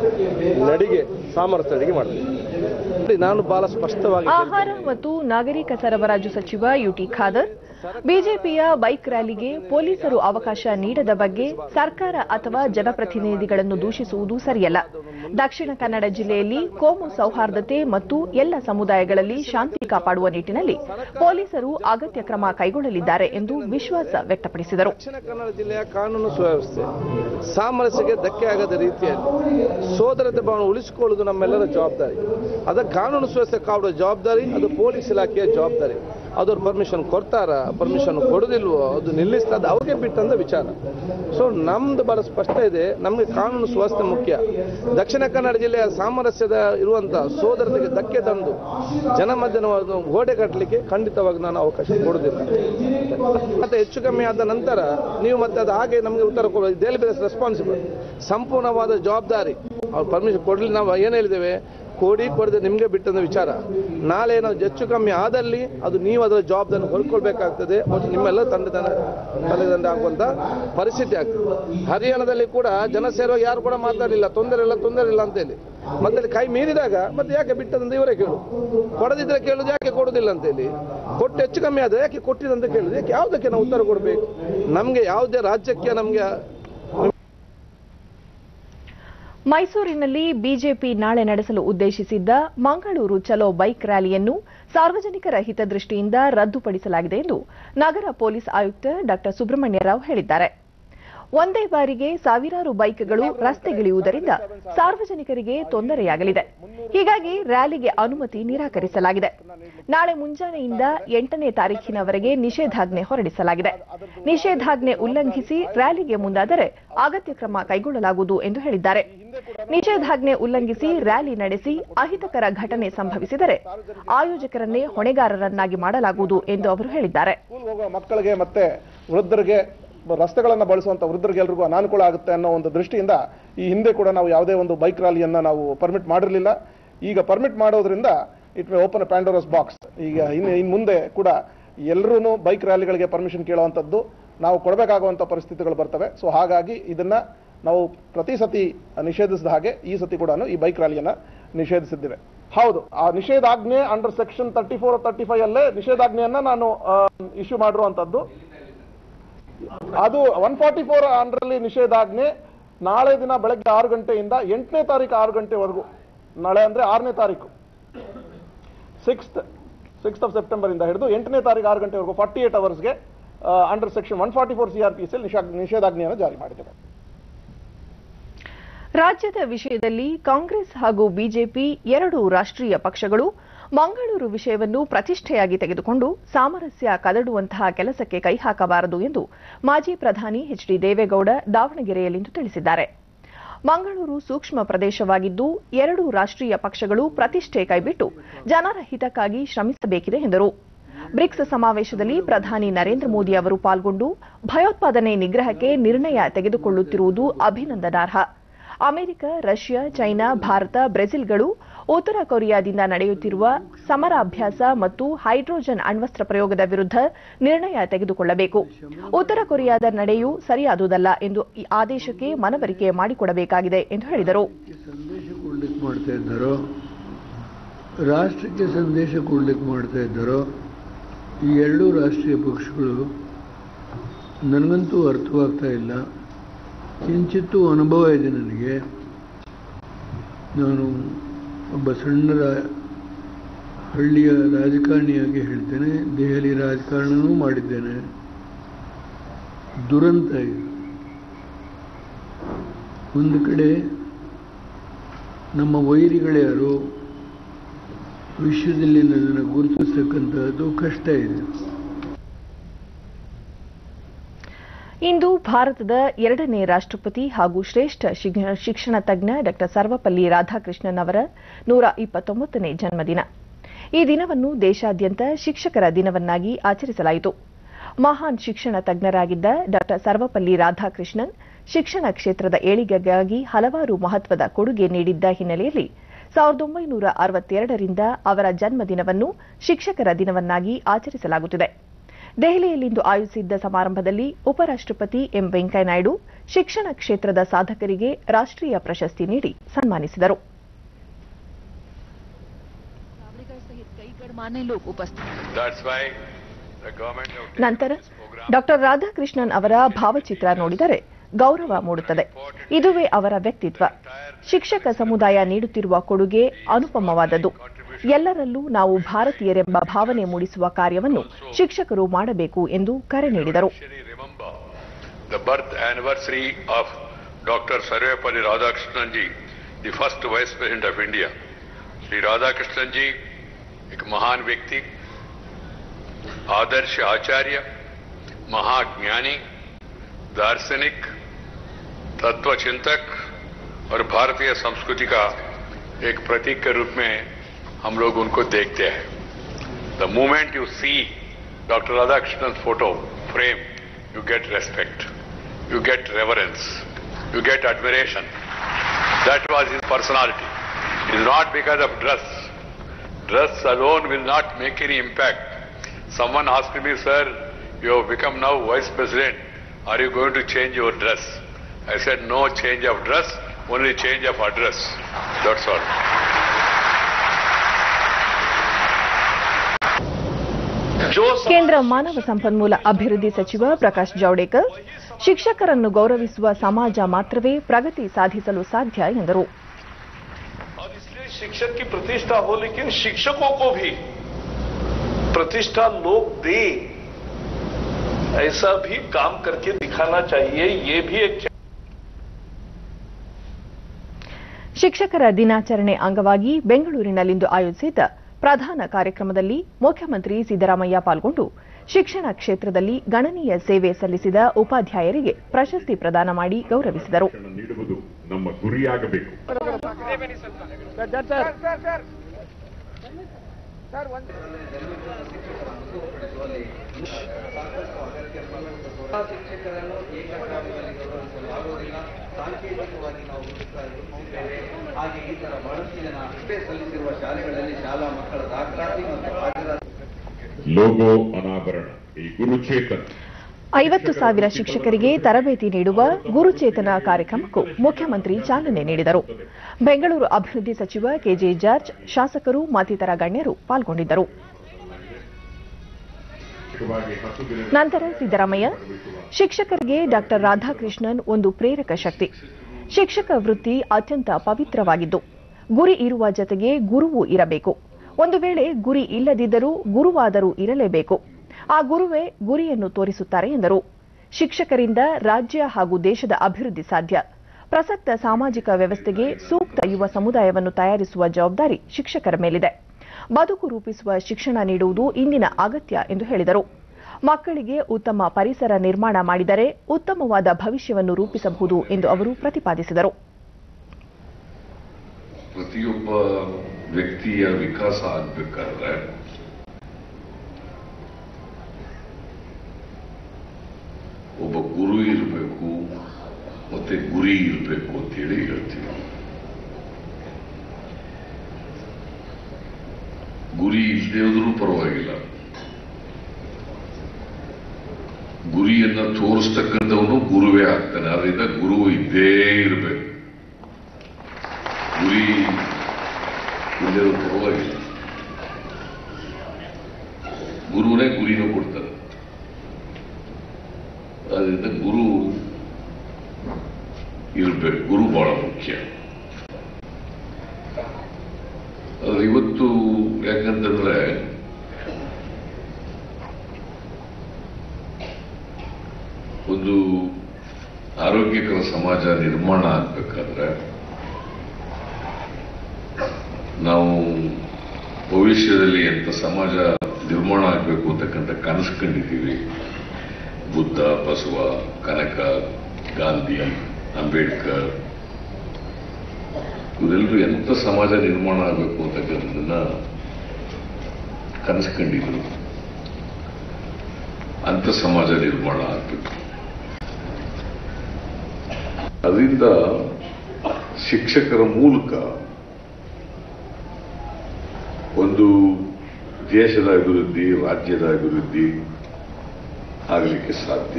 ನಡಿಗೆ ಸಾಮರಸ್ಯ ನಡಿಗೆ ಮಾಡ್ತೀವಿ ನೋಡಿ, ನಾನು ಬಹಳ ಸ್ಪಷ್ಟವಾಗಿ ಆಹಾರ ಮತ್ತು ನಾಗರಿಕ ಸರಬರಾಜು ಸಚಿವ ಯುಟಿ ಖಾದರ್ ಬಿಜೆಪಿಯ ಬೈಕ್ ರ್ಯಾಲಿಗೆ ಪೊಲೀಸರು ಅವಕಾಶ ನೀಡದ ಬಗ್ಗೆ ಸರ್ಕಾರ ಅಥವಾ ಜನಪ್ರತಿನಿಧಿಗಳನ್ನು ದೂಷಿಸುವುದು ಸರಿಯಲ್ಲ ದಕ್ಷಿಣ ಕನ್ನಡ ಜಿಲ್ಲೆಯಲ್ಲಿ ಕೋಮು ಸೌಹಾರ್ದತೆ ಮತ್ತು ಎಲ್ಲ ಸಮುದಾಯಗಳಲ್ಲಿ ಶಾಂತಿ ಕಾಪಾಡುವ ನಿಟ್ಟಿನಲ್ಲಿ ಪೊಲೀಸರು ಅಗತ್ಯ ಕ್ರಮ ಕೈಗೊಳ್ಳಲಿದ್ದಾರೆ ಎಂದು ವಿಶ್ವಾಸ ವ್ಯಕ್ತಪಡಿಸಿದರು ದಕ್ಷಿಣ ಕನ್ನಡ ಜಿಲ್ಲೆಯ ಕಾನೂನು ಸುವ್ಯವಸ್ಥೆ ಸಾಮರಸ್ಯಕ್ಕೆ ಧಕ್ಕೆ ಆಗದ ರೀತಿಯಲ್ಲಿ ಸೋದರತೆ ಭಾವನೆ ಉಳಿಸಿಕೊಳ್ಳುವುದು ನಮ್ಮೆಲ್ಲರ ಜವಾಬ್ದಾರಿ ಅದ ಕಾನೂನು ಸುವ್ಯವಸ್ಥೆ ಕಾಪಾಡುವ ಜವಾಬ್ದಾರಿ ಅದು ಪೊಲೀಸ್ ಇಲಾಖೆಯ ಜವಾಬ್ದಾರಿ ಅದವ್ರು ಪರ್ಮಿಷನ್ ಕೊಡ್ತಾರ ಪರ್ಮಿಷನ್ ಕೊಡೋದಿಲ್ವೋ ಅದು ನಿಲ್ಲಿಸ್ತದ ಅವ್ರಿಗೆ ಬಿಟ್ಟಂತ ವಿಚಾರ ಸೊ ನಮ್ದು ಬಹಳ ಸ್ಪಷ್ಟ ಇದೆ ನಮಗೆ ಕಾನೂನು ಸುವ್ಯವಸ್ಥೆ ಮುಖ್ಯ ದಕ್ಷಿಣ ಕನ್ನಡ ಜಿಲ್ಲೆಯ ಸಾಮರಸ್ಯದ ಇರುವಂತ ಸೋದರತೆಗೆ ಧಕ್ಕೆ ತಂದು ಜನ ಮಧ್ಯೆ ಗೋಡೆ ಕಟ್ಟಲಿಕ್ಕೆ ಖಂಡಿತವಾಗಿ ನಾನು ಅವಕಾಶ ಕೊಡುವುದಿಲ್ಲ ಮತ್ತೆ ಹೆಚ್ಚು ಕಮ್ಮಿ ಆದ ನಂತರ ನೀವು ಮತ್ತೆ ಅದು ಹಾಗೆ ನಮಗೆ ಉತ್ತರ ಕೊಡೋದು ದೇಲ್ ಬೇಸ್ ರೆಸ್ಪಾನ್ಸಿಬಲ್ ಸಂಪೂರ್ಣವಾದ ಜವಾಬ್ದಾರಿ ಅವ್ರು ಪರ್ಮಿಷನ್ ಕೊಡಲಿ ನಾವು ಏನು ಹೇಳಿದ್ದೇವೆ ಕೊಡಿ ಕೊಡದೆ ನಿಮಗೆ ಬಿಟ್ಟಂತ ವಿಚಾರ ನಾಳೆ ಏನಾದ್ರು ಹೆಚ್ಚು ಕಮ್ಮಿ ಆದಲ್ಲಿ ಅದು ನೀವು ಅದರ ಜವಾಬ್ದಾರಿ ಹೊರ್ಕೊಳ್ಬೇಕಾಗ್ತದೆ ಮತ್ತು ನಿಮ್ಮೆಲ್ಲ ತಂಡ ತಂಡ ತಲೆದಂಡ ಆಗುವಂತ ಪರಿಸ್ಥಿತಿ ಆಗ್ತದೆ ಹರಿಯಾಣದಲ್ಲಿ ಕೂಡ ಜನ ಸೇರುವಾಗ ಯಾರು ಕೂಡ ಮಾತಾಡಲಿಲ್ಲ ತೊಂದರೆ ಇಲ್ಲ ತೊಂದರೆ ಇಲ್ಲ ಅಂತೇಳಿ ಮತ್ತೆ ಅಲ್ಲಿ ಕೈ ಮೀರಿದಾಗ ಮತ್ತೆ ಯಾಕೆ ಬಿಟ್ಟದಂತ ಇವರೇ ಕೇಳು ಕೊಡದಿದ್ರೆ ಕೇಳುದು ಯಾಕೆ ಕೊಡುದಿಲ್ಲ ಅಂತೇಳಿ ಕೊಟ್ಟು ಹೆಚ್ಚು ಕಮ್ಮಿ ಆದ್ರೆ ಯಾಕೆ ಕೊಟ್ಟಿದಂತ ಕೇಳುದು ಯಾಕೆ ಯಾವುದಕ್ಕೆ ನಾವು ಉತ್ತರ ಕೊಡಬೇಕು ನಮಗೆ ಯಾವುದೇ ರಾಜ್ಯಕ್ಕೆ ನಮಗೆ ಮೈಸೂರಿನಲ್ಲಿ ಬಿಜೆಪಿ ನಾಳೆ ನಡೆಸಲು ಉದ್ದೇಶಿಸಿದ್ದ ಮಂಗಳೂರು ಚಲೋ ಬೈಕ್ ರ್ಯಾಲಿಯನ್ನು ಸಾರ್ವಜನಿಕರ ಹಿತದೃಷ್ಟಿಯಿಂದ ರದ್ದುಪಡಿಸಲಾಗಿದೆ ಎಂದು ನಗರ ಪೊಲೀಸ್ ಆಯುಕ್ತ ಡಾ ಸುಬ್ರಹ್ಮಣ್ಯ ರಾವ್ ಹೇಳಿದ್ದಾರೆ ಒಂದೇ ಬಾರಿಗೆ ಸಾವಿರಾರು ಬೈಕ್ಗಳು ರಸ್ತೆಗಿಳಿಯುವುದರಿಂದ ಸಾರ್ವಜನಿಕರಿಗೆ ತೊಂದರೆಯಾಗಲಿದೆ ಹೀಗಾಗಿ ರ್ಯಾಲಿಗೆ ಅನುಮತಿ ನಿರಾಕರಿಸಲಾಗಿದೆ ನಾಳೆ ಮುಂಜಾನೆಯಿಂದ ಎಂಟನೇ ತಾರೀಖಿನವರೆಗೆ ನಿಷೇಧಾಜ್ಞೆ ಹೊರಡಿಸಲಾಗಿದೆ ನಿಷೇಧಾಜ್ಞೆ ಉಲ್ಲಂಘಿಸಿ ರ್ಯಾಲಿಗೆ ಮುಂದಾದರೆ ಅಗತ್ಯ ಕ್ರಮ ಕೈಗೊಳ್ಳಲಾಗುವುದು ಎಂದು ಹೇಳಿದ್ದಾರೆ ನಿಷೇಧಾಜ್ಞೆ ಉಲ್ಲಂಘಿಸಿ ರ್ಯಾಲಿ ನಡೆಸಿ ಅಹಿತಕರ ಘಟನೆ ಸಂಭವಿಸಿದರೆ ಆಯೋಜಕರನ್ನೇ ಹೊಣೆಗಾರರನ್ನಾಗಿ ಮಾಡಲಾಗುವುದು ಎಂದು ಅವರು ಹೇಳಿದ್ದಾರೆ ಸ್ಕೂಲ್ ಹೋಗುವ ಮಕ್ಕಳಿಗೆ ಮತ್ತೆ ವೃದ್ಧರಿಗೆ ರಸ್ತೆಗಳನ್ನು ಬಳಸುವಂತ ವೃದ್ಧರಿಗೆ ಎಲ್ರಿಗೂ ಅನಾನುಕೂಲ ಆಗುತ್ತೆ ಅನ್ನೋ ಒಂದು ದೃಷ್ಟಿಯಿಂದ ಈ ಹಿಂದೆ ಕೂಡ ನಾವು ಯಾವುದೇ ಒಂದು ಬೈಕ್ ರ್ಯಾಲಿಯನ್ನ ನಾವು ಪರ್ಮಿಟ್ ಮಾಡಿರಲಿಲ್ಲ ಈಗ ಪರ್ಮಿಟ್ ಮಾಡೋದ್ರಿಂದ it may open Pandora's box ಈಗ ಇನ್ನು ಇನ್ನು ಮುಂದೆ ಕೂಡ ಎಲ್ಲರೂ ಬೈಕ್ ರ್ಯಾಲಿಗಳಿಗೆ ಪರ್ಮಿಷನ್ ಕೇಳುವಂಥದ್ದು ನಾವು ಕೊಡಬೇಕಾಗುವಂಥ ಪರಿಸ್ಥಿತಿಗಳು ಬರ್ತವೆ ಸೊ ಹಾಗಾಗಿ ಇದನ್ನ ನಾವು ಪ್ರತಿ ಸತಿ ನಿಷೇಧಿಸಿದ ಹಾಗೆ ಈ ಸತಿ ಕೂಡ ಈ ಬೈಕ್ ರ್ಯಾಲಿಯನ್ನ ನಿಷೇಧಿಸಿದ್ದೇವೆ ಹೌದು ಆ ನಿಷೇಧಾಜ್ಞೆ under section thirty four thirty five ಅಲ್ಲೇ ನಿಷೇಧಾಜ್ಞೆಯನ್ನ ನಾನು ಇಶ್ಯೂ ಮಾಡಿರುವಂತದ್ದು ಅದು ಒನ್ ಫಾರ್ಟಿ ಫೋರ್ ಅಂಡರಲ್ಲಿ ನಿಷೇಧಾಜ್ಞೆ ನಾಳೆ ದಿನ ಬೆಳಗ್ಗೆ ಆರು ಗಂಟೆಯಿಂದ ಎಂಟನೇ ತಾರೀಕು ಆರು ಗಂಟೆವರೆಗೂ ನಾಳೆ ಅಂದರೆ ಆರನೇ ತಾರೀಕು ಸಿಕ್ಸ್ತ್ ಸಿಕ್ಸ್ತ್ ಆಫ್ ಸೆಪ್ಟೆಂಬರ್ ಇಂದ ಹಿಡಿದು ಎಂಟನೇ ತಾರೀಕು ಆರು ಗಂಟೆವರೆಗೂ ಫಾರ್ಟಿ ಏಟ್ ಅವರ್ಸ್ಗೆ under section one forty four C R P S ನಿಷೇಧಾಜ್ಞೆಯನ್ನು ಜಾರಿ ಮಾಡಿದ್ದೇವೆ ರಾಜ್ಯದ ವಿಷಯದಲ್ಲಿ ಕಾಂಗ್ರೆಸ್ ಹಾಗೂ ಬಿಜೆಪಿ ಎರಡು ರಾಷ್ಟ್ರೀಯ ಪಕ್ಷಗಳು ಮಂಗಳೂರು ವಿಷಯವನ್ನು ಪ್ರತಿಷ್ಠೆಯಾಗಿ ತೆಗೆದುಕೊಂಡು ಸಾಮರಸ್ಯ ಕದಡುವಂತಹ ಕೆಲಸಕ್ಕೆ ಕೈ ಹಾಕಬಾರದು ಎಂದು ಮಾಜಿ ಪ್ರಧಾನಿ ಎಚ್ ಡಿ ದೇವೇಗೌಡ ದಾವಣಗೆರೆಯಲ್ಲಿಂದು ತಿಳಿಸಿದ್ದಾರೆ ಮಂಗಳೂರು ಸೂಕ್ಷ್ಮ ಪ್ರದೇಶವಾಗಿದ್ದು ಎರಡು ರಾಷ್ಟ್ರೀಯ ಪಕ್ಷಗಳು ಪ್ರತಿಷ್ಠೆ ಕೈಬಿಟ್ಟು ಜನರ ಹಿತಕ್ಕಾಗಿ ಶ್ರಮಿಸಬೇಕಿದೆ ಎಂದರು ಬ್ರಿಕ್ಸ್ ಸಮಾವೇಶದಲ್ಲಿ ಪ್ರಧಾನಿ ನರೇಂದ್ರ ಮೋದಿ ಅವರು ಪಾಲ್ಗೊಂಡು ಭಯೋತ್ಪಾದನೆ ನಿಗ್ರಹಕ್ಕೆ ನಿರ್ಣಯ ತೆಗೆದುಕೊಳ್ಳುತ್ತಿರುವುದು ಅಭಿನಂದನಾರ್ಹ ಅಮೆರಿಕ ರಷ್ಯಾ ಚೈನಾ ಭಾರತ ಬ್ರೆಜಿಲ್ಗಳು ಉತ್ತರ ಕೊರಿಯಾದಿಂದ ನಡೆಯುತ್ತಿರುವ ಸಮರಾಭ್ಯಾಸ ಮತ್ತು ಹೈಡ್ರೋಜನ್ ಅಣ್ವಸ್ತ್ರ ಪ್ರಯೋಗದ ವಿರುದ್ಧ ನಿರ್ಣಯ ತೆಗೆದುಕೊಳ್ಳಬೇಕು ಉತ್ತರ ಕೊರಿಯಾದ ನಡೆಯೂ ಸರಿಯಾದುದಲ್ಲ ಎಂದು ಈ ಆದೇಶಕ್ಕೆ ಮನವರಿಕೆ ಮಾಡಿಕೊಡಬೇಕಾಗಿದೆ ಎಂದು ಹೇಳಿದರು ಸಂದೇಶ ಕೊಡ್ಲಿಕ್ಕೆ ಮಾಡ್ತಾ ಇದ್ದಾರೋ ರಾಷ್ಟ್ರಕ್ಕೆ ಸಂದೇಶ ಕೊಡ್ಲಿಕ್ಕೆ ಮಾಡ್ತಾ ಇದ್ದಾರೋ ಈ ಎರಡೂ ರಾಷ್ಟ್ರೀಯ ಪಕ್ಷಗಳು ನನಗಂತೂ ಅರ್ಥವಾಗ್ತಾ ಇಲ್ಲ ಕಿಂಚಿತ್ತೂ ಅನುಭವ ಇದೆ ನನಗೆ ನಾನು ಒಬ್ಬ ಸಣ್ಣ ರಾ- ಹಳ್ಳಿಯ ರಾಜಕಾರಣಿಯಾಗಿ ಹೇಳ್ತೇನೆ ದೆಹಲಿ ರಾಜಕಾರಣನೂ ಮಾಡಿದ್ದೇನೆ ದುರಂತ ಇದು ಒಂದು ಕಡೆ ನಮ್ಮ ವೈರಿಗಳ್ಯಾರು ವಿಶ್ವದಲ್ಲಿ ನನ್ನನ್ನು ಗುರುತಿಸ್ತಕ್ಕಂಥದ್ದು ಕಷ್ಟ ಇದೆ ಇಂದು ಭಾರತದ ಎರಡನೇ ರಾಷ್ಟ್ರಪತಿ ಹಾಗೂ ಶ್ರೇಷ್ಠ ಶಿಕ್ಷ- ಶಿಕ್ಷಣ ತಜ್ಞ ಡಾ ಸರ್ವಪಲ್ಲಿ ರಾಧಾಕೃಷ್ಣನ್ ಅವರ ನೂರ ಇಪ್ಪತ್ತೊಂಬತ್ತನೇ ಜನ್ಮದಿನ ಈ ದಿನವನ್ನು ದೇಶಾದ್ಯಂತ ಶಿಕ್ಷಕರ ದಿನವನ್ನಾಗಿ ಆಚರಿಸಲಾಯಿತು ಮಹಾನ್ ಶಿಕ್ಷಣ ತಜ್ಞರಾಗಿದ್ದ ಡಾ ಸರ್ವಪಲ್ಲಿ ರಾಧಾಕೃಷ್ಣನ್ ಶಿಕ್ಷಣ ಕ್ಷೇತ್ರದ ಏಳಿಗೆಗಾಗಿ ಹಲವಾರು ಮಹತ್ವದ ಕೊಡುಗೆ ನೀಡಿದ್ದ ಹಿನ್ನೆಲೆಯಲ್ಲಿ ಸಾವಿರದ ಒಂಬೈನೂರ ಅರವತ್ತೆರಡರಿಂದ ಅವರ ಜನ್ಮದಿನವನ್ನು ಶಿಕ್ಷಕರ ದಿನವನ್ನಾಗಿ ಆಚರಿಸಲಾಗುತ್ತಿದೆ ದೆಹಲಿಯಲ್ಲಿಂದು ಆಯೋಜಿಸಿದ್ದ ಸಮಾರಂಭದಲ್ಲಿ ಉಪರಾಷ್ಟ್ರಪತಿ ಎಂ ವೆಂಕಯ್ಯನಾಯ್ಡು ಶಿಕ್ಷಣ ಕ್ಷೇತ್ರದ ಸಾಧಕರಿಗೆ ರಾಷ್ಟ್ರೀಯ ಪ್ರಶಸ್ತಿ ನೀಡಿ ಸನ್ಮಾನಿಸಿದರು जावड़ेकर सहित कई गणमान्य लोग उपस्थित That's why the government have taken ನಂತರ this program. ಡಾಕ್ಟರ್ ರಾಧಾಕೃಷ್ಣನ್ ಅವರ ಭಾವಚಿತ್ರ ನೋಡಿದರೆ ಗೌರವ ಮೂಡುತ್ತದೆ ಇದುವೇ ಅವರ ವ್ಯಕ್ತಿತ್ವ ಶಿಕ್ಷಕ ಸಮುದಾಯ ನೀಡುತ್ತಿರುವ ಕೊಡುಗೆ ಅನುಪಮವಾದದ್ದು ಎಲ್ಲರಲ್ಲೂ ನಾವು ಭಾರತೀಯರೆಂಬ ಭಾವನೆ ಮೂಡಿಸುವ ಕಾರ್ಯವನ್ನು ಶಿಕ್ಷಕರು ಮಾಡಬೇಕು ಎಂದು ಕರೆ ನೀಡಿದರು Actually remember the birth anniversary of Dr. Sarvepalli Radhakrishnan ji, the first Vice President of India. Shri Radhakrishnan जी एक महान व्यक्ति आदर्श आचार्य महाज्ञानी दार्शनिक तत्वचिंतक और भारतीय संस्कृति का एक प्रतीक के रूप में हम लोग उनको देखते हैं The moment you see Dr. Radhakrishnan photo frame, you get respect, you get reverence, you get admiration. That was his personality. It is not because of dress. Dress alone will not make any impact. Someone asked me, sir, you have become now vice president. Are you going to change your dress? I said, no change of dress, only change of address. That's all. ಕೇಂದ್ರ ಮಾನವ ಸಂಪನ್ಮೂಲ ಅಭಿವೃದ್ಧಿ ಸಚಿವ ಪ್ರಕಾಶ್ ಜಾವಡೇಕರ್ ಶಿಕ್ಷಕರನ್ನು ಗೌರವಿಸುವ ಸಮಾಜ ಮಾತ್ರವೇ ಪ್ರಗತಿ ಸಾಧಿಸಲು ಸಾಧ್ಯ ಎಂದರು और इसलिए शिक्षक की प्रतिष्ठा हो लेकिन शिक्षकों को भी प्रतिष्ठा लोग दे ऐसा भी काम करके दिखाना चाहिए ये भी एक ಶಿಕ್ಷಕರ ದಿನಾಚರಣೆ ಅಂಗವಾಗಿ ಬೆಂಗಳೂರಿನಲ್ಲಿಂದು ಆಯೋಜಿಸಿದ್ದ ಪ್ರಧಾನ ಕಾರ್ಯಕ್ರಮದಲ್ಲಿ ಮುಖ್ಯಮಂತ್ರಿ ಸಿದ್ದರಾಮಯ್ಯ ಪಾಲ್ಗೊಂಡು ಶಿಕ್ಷಣ ಕ್ಷೇತ್ರದಲ್ಲಿ ಗಣನೀಯ ಸೇವೆ ಸಲ್ಲಿಸಿದ ಉಪಾಧ್ಯಾಯರಿಗೆ ಪ್ರಶಸ್ತಿ ಪ್ರದಾನ ಮಾಡಿ ಗೌರವಿಸಿದರು ನೀಡುವುದು ನಮ್ಮ ಗುರಿಯಾಗಬೇಕು ಶಿಕ್ಷಕರನ್ನು ಏಕಕಾಲದಲ್ಲಿ ಗೌರವಿಸಲು ಆಗುವುದಿಲ್ಲ ಸಾಂಕೇತಿಕವಾಗಿ ನಾವು ಹುಡುಕ್ತಾ ಹೋಗ್ತೇವೆ ಹಾಗೆ ಈ ತರ ಬಹಳಷ್ಟು ಜನ ಅಷ್ಟೇ ಸಲ್ಲಿಸಿರುವ ಶಾಲೆಗಳಲ್ಲಿ ಶಾಲಾ ಮಕ್ಕಳ ದಾಖಲಾತಿ ಮತ್ತು ಹಾಜರಾತಿ ಲೋಗೋ ಅನಾವರಣ ಈ ಗುರುಚೇತನ್ ಐವತ್ತು ಸಾವಿರ ಶಿಕ್ಷಕರಿಗೆ ತರಬೇತಿ ನೀಡುವ ಗುರುಚೇತನ ಕಾರ್ಯಕ್ರಮಕ್ಕೂ ಮುಖ್ಯಮಂತ್ರಿ ಚಾಲನೆ ನೀಡಿದರು ಬೆಂಗಳೂರು ಅಭಿವೃದ್ಧಿ ಸಚಿವ ಕೆಜೆ ಜಾರ್ಜ್ ಶಾಸಕರು ಮತ್ತಿತರ ಗಣ್ಯರು ಪಾಲ್ಗೊಂಡಿದ್ದರು ಹತ್ತು ದಿನ ನಂತರ ಸಿದ್ದರಾಮಯ್ಯ ಶಿಕ್ಷಕರಿಗೆ ಡಾಕ್ಟರ್ ರಾಧಾಕೃಷ್ಣನ್ ಒಂದು ಪ್ರೇರಕ ಶಕ್ತಿ ಶಿಕ್ಷಕ ವೃತ್ತಿ ಅತ್ಯಂತ ಪವಿತ್ರವಾಗಿದ್ದು ಗುರಿ ಇರುವ ಜತೆಗೆ ಗುರುವು ಇರಬೇಕು ಒಂದು ವೇಳೆ ಗುರಿ ಇಲ್ಲದಿದ್ದರೂ ಗುರುವಾದರೂ ಇರಲೇಬೇಕು ಆ ಗುರುವೇ ಗುರಿಯನ್ನು ತೋರಿಸುತ್ತಾರೆ ಎಂದರು ಶಿಕ್ಷಕರಿಂದ ರಾಜ್ಯ ಹಾಗೂ ದೇಶದ ಅಭಿವೃದ್ಧಿ ಸಾಧ್ಯ ಪ್ರಸಕ್ತ ಸಾಮಾಜಿಕ ವ್ಯವಸ್ಥೆಗೆ ಸೂಕ್ತ ಯುವ ಸಮುದಾಯವನ್ನು ತಯಾರಿಸುವ ಜವಾಬ್ದಾರಿ ಶಿಕ್ಷಕರ ಮೇಲಿದೆ ಬದುಕು ರೂಪಿಸುವ ಶಿಕ್ಷಣ ನೀಡುವುದು ಇಂದಿನ ಅಗತ್ಯ ಎಂದು ಹೇಳಿದರು ಮಕ್ಕಳಿಗೆ ಉತ್ತಮ ಪರಿಸರ ನಿರ್ಮಾಣ ಮಾಡಿದರೆ ಉತ್ತಮವಾದ ಭವಿಷ್ಯವನ್ನು ರೂಪಿಸಬಹುದು ಎಂದು ಅವರು ಪ್ರತಿಪಾದಿಸಿದರು ಪ್ರತಿಯೊಬ್ಬ ವ್ಯಕ್ತಿಯ ವಿಕಾಸ ಆಗ್ಬೇಕಾದ್ರೆ ಒಬ್ಬ ಗುರು ಇರಬೇಕು ಮತ್ತೆ ಗುರಿ ಇರಬೇಕು ಅಂತೇಳಿ ಹೇಳ್ತೀವಿ ಗುರಿ ಇಲ್ಲದೆ ಹೋದ್ರೂ ಪರವಾಗಿಲ್ಲ ಗುರಿಯನ್ನ ತೋರಿಸ್ತಕ್ಕಂಥವನು ಗುರುವೇ ಆಗ್ತಾನೆ ಅದರಿಂದ ಗುರು ಇದ್ದೇ ಇರಬೇಕು ಗುರಿ ಇಲ್ಲದೆ ಪರವಾಗಿಲ್ಲ ಗುರುವೇ ಗುರಿನೂ ಕೊಡ್ತಾರೆ ಅದರಿಂದ ಗುರು ಇರಬೇಕು ಗುರು ಬಹಳ ಮುಖ್ಯ ಆದ್ರೆ ಇವತ್ತು ಯಾಕಂತಂದ್ರೆ ಒಂದು ಆರೋಗ್ಯಕರ ಸಮಾಜ ನಿರ್ಮಾಣ ಆಗ್ಬೇಕಾದ್ರೆ ನಾವು ಭವಿಷ್ಯದಲ್ಲಿ ಎಂತ ಸಮಾಜ ನಿರ್ಮಾಣ ಆಗಬೇಕು ಅಂತಕ್ಕಂಥ ಕನಸು ಕಂಡಿದ್ದೀವಿ ಬುದ್ಧ ಬಸವ ಕನಕ ಗಾಂಧಿ ಅಂಬೇಡ್ಕರ್ ಇವರೆಲ್ಲರೂ ಎಂತ ಸಮಾಜ ನಿರ್ಮಾಣ ಆಗಬೇಕು ಅಂತಕ್ಕಂಥದ್ದನ್ನ ಕನಸು ಕಂಡಿದ್ರು ಅಂತ ಸಮಾಜ ನಿರ್ಮಾಣ ಆಗಬೇಕು ಅದರಿಂದ ಶಿಕ್ಷಕರ ಮೂಲಕ ಒಂದು ದೇಶದ ಅಭಿವೃದ್ಧಿ ರಾಜ್ಯದ ಅಭಿವೃದ್ಧಿ ಆಗಲಿಕ್ಕೆ ಸಾಧ್ಯ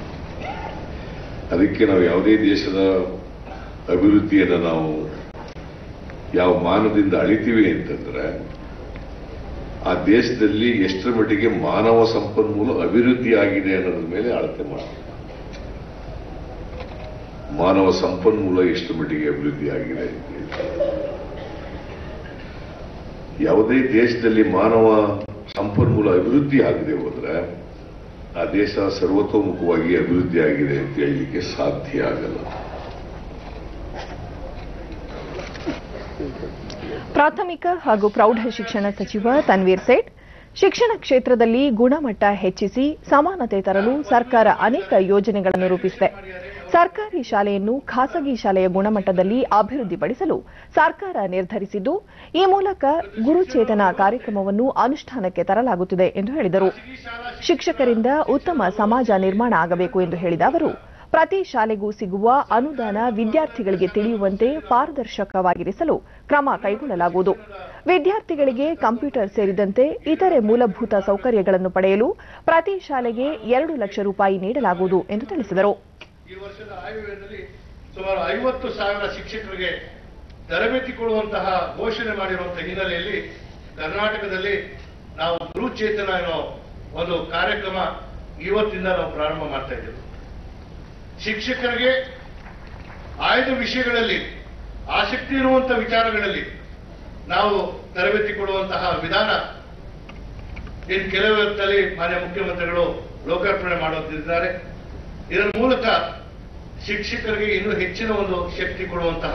ಅದಕ್ಕೆ ನಾವು ಯಾವುದೇ ದೇಶದ ಅಭಿವೃದ್ಧಿಯನ್ನು ನಾವು ಯಾವ ಮಾನದಿಂದ ಅಳಿತೀವಿ ಅಂತಂದ್ರೆ ಆ ದೇಶದಲ್ಲಿ ಎಷ್ಟರ ಮಟ್ಟಿಗೆ ಮಾನವ ಸಂಪನ್ಮೂಲ ಅಭಿವೃದ್ಧಿ ಆಗಿದೆ ಅನ್ನೋದ್ರ ಮೇಲೆ ಅಳತೆ ಮಾಡ್ತೀವಿ ಮಾನವ ಸಂಪನ್ಮೂಲ ಎಷ್ಟು ಮಟ್ಟಿಗೆ ಅಭಿವೃದ್ಧಿ ಆಗಿದೆ ಅಂತ ಹೇಳಿ. ಯಾವುದೇ ದೇಶದಲ್ಲಿ ಮಾನವ ಸಂಪನ್ಮೂಲ ಅಭಿವೃದ್ಧಿ ಆಗದೆ ಹೋದ್ರೆ ಆ ದೇಶ ಸರ್ವತೋಮುಖವಾಗಿ ಅಭಿವೃದ್ಧಿ ಆಗಿದೆ ಅಂತ ಹೇಳಲಿಕ್ಕೆ ಸಾಧ್ಯ ಆಗಲ್ಲ ಪ್ರಾಥಮಿಕ ಹಾಗೂ ಪ್ರೌಢ ಶಿಕ್ಷಣ ಸಚಿವ ತನ್ವೀರ್ ಸೇಠ್ ಶಿಕ್ಷಣ ಕ್ಷೇತ್ರದಲ್ಲಿ ಗುಣಮಟ್ಟ ಹೆಚ್ಚಿಸಿ ಸಮಾನತೆ ತರಲು ಸರ್ಕಾರ ಅನೇಕ ಯೋಜನೆಗಳನ್ನು ರೂಪಿಸಿದೆ ಸರ್ಕಾರಿ ಶಾಲೆಯನ್ನು ಖಾಸಗಿ ಶಾಲೆಯ ಗುಣಮಟ್ಟದಲ್ಲಿ ಅಭಿವೃದ್ಧಿಪಡಿಸಲು ಸರ್ಕಾರ ನಿರ್ಧರಿಸಿದ್ದು ಈ ಮೂಲಕ ಗುರುಚೇತನ ಕಾರ್ಯಕ್ರಮವನ್ನು ಅನುಷ್ಠಾನಕ್ಕೆ ತರಲಾಗುತ್ತಿದೆ ಎಂದು ಹೇಳಿದರು ಶಿಕ್ಷಕರಿಂದ ಉತ್ತಮ ಸಮಾಜ ನಿರ್ಮಾಣ ಆಗಬೇಕು ಎಂದು ಹೇಳಿದ ಅವರು ಪ್ರತಿ ಶಾಲೆಗೂ ಸಿಗುವ ಅನುದಾನ ವಿದ್ಯಾರ್ಥಿಗಳಿಗೆ ತಿಳಿಯುವಂತೆ ಪಾರದರ್ಶಕವಾಗಿರಿಸಲು ಕ್ರಮ ಕೈಗೊಳ್ಳಲಾಗುವುದು ವಿದ್ಯಾರ್ಥಿಗಳಿಗೆ ಕಂಪ್ಯೂಟರ್ ಸೇರಿದಂತೆ ಇತರೆ ಮೂಲಭೂತ ಸೌಕರ್ಯಗಳನ್ನು ಪಡೆಯಲು ಪ್ರತಿ ಶಾಲೆಗೆ ಎರಡು ಲಕ್ಷ ರೂಪಾಯಿ ನೀಡಲಾಗುವುದು ಎಂದು ತಿಳಿಸಿದರು ಈ ವರ್ಷದ ಆಯವ್ಯಯದಲ್ಲಿ ಸುಮಾರು ಐವತ್ತು ಸಾವಿರ ಶಿಕ್ಷಕರಿಗೆ ತರಬೇತಿ ಕೊಡುವಂತಹ ಘೋಷಣೆ ಮಾಡಿರುವಂತಹ ಹಿನ್ನೆಲೆಯಲ್ಲಿ ಕರ್ನಾಟಕದಲ್ಲಿ ನಾವು ಗುರುಚೇತನ ಅನ್ನೋ ಒಂದು ಕಾರ್ಯಕ್ರಮ ಇವತ್ತಿಂದ ನಾವು ಪ್ರಾರಂಭ ಮಾಡ್ತಾ ಇದ್ದೇವೆ ಶಿಕ್ಷಕರಿಗೆ ಆಯ್ದ ವಿಷಯಗಳಲ್ಲಿ ಆಸಕ್ತಿ ಇರುವಂತಹ ವಿಚಾರಗಳಲ್ಲಿ ನಾವು ತರಬೇತಿ ಕೊಡುವಂತಹ ವಿಧಾನ ಇನ್ನು ಕೆಲವು ಹೊತ್ತಲ್ಲಿ ಮಾನ್ಯ ಮುಖ್ಯಮಂತ್ರಿಗಳು ಲೋಕಾರ್ಪಣೆ ಮಾಡುತ್ತಿದ್ದಾರೆ ಇದರ ಮೂಲಕ ಶಿಕ್ಷಕರಿಗೆ ಇನ್ನೂ ಹೆಚ್ಚಿನ ಒಂದು ಶಕ್ತಿ ಕೊಡುವಂತಹ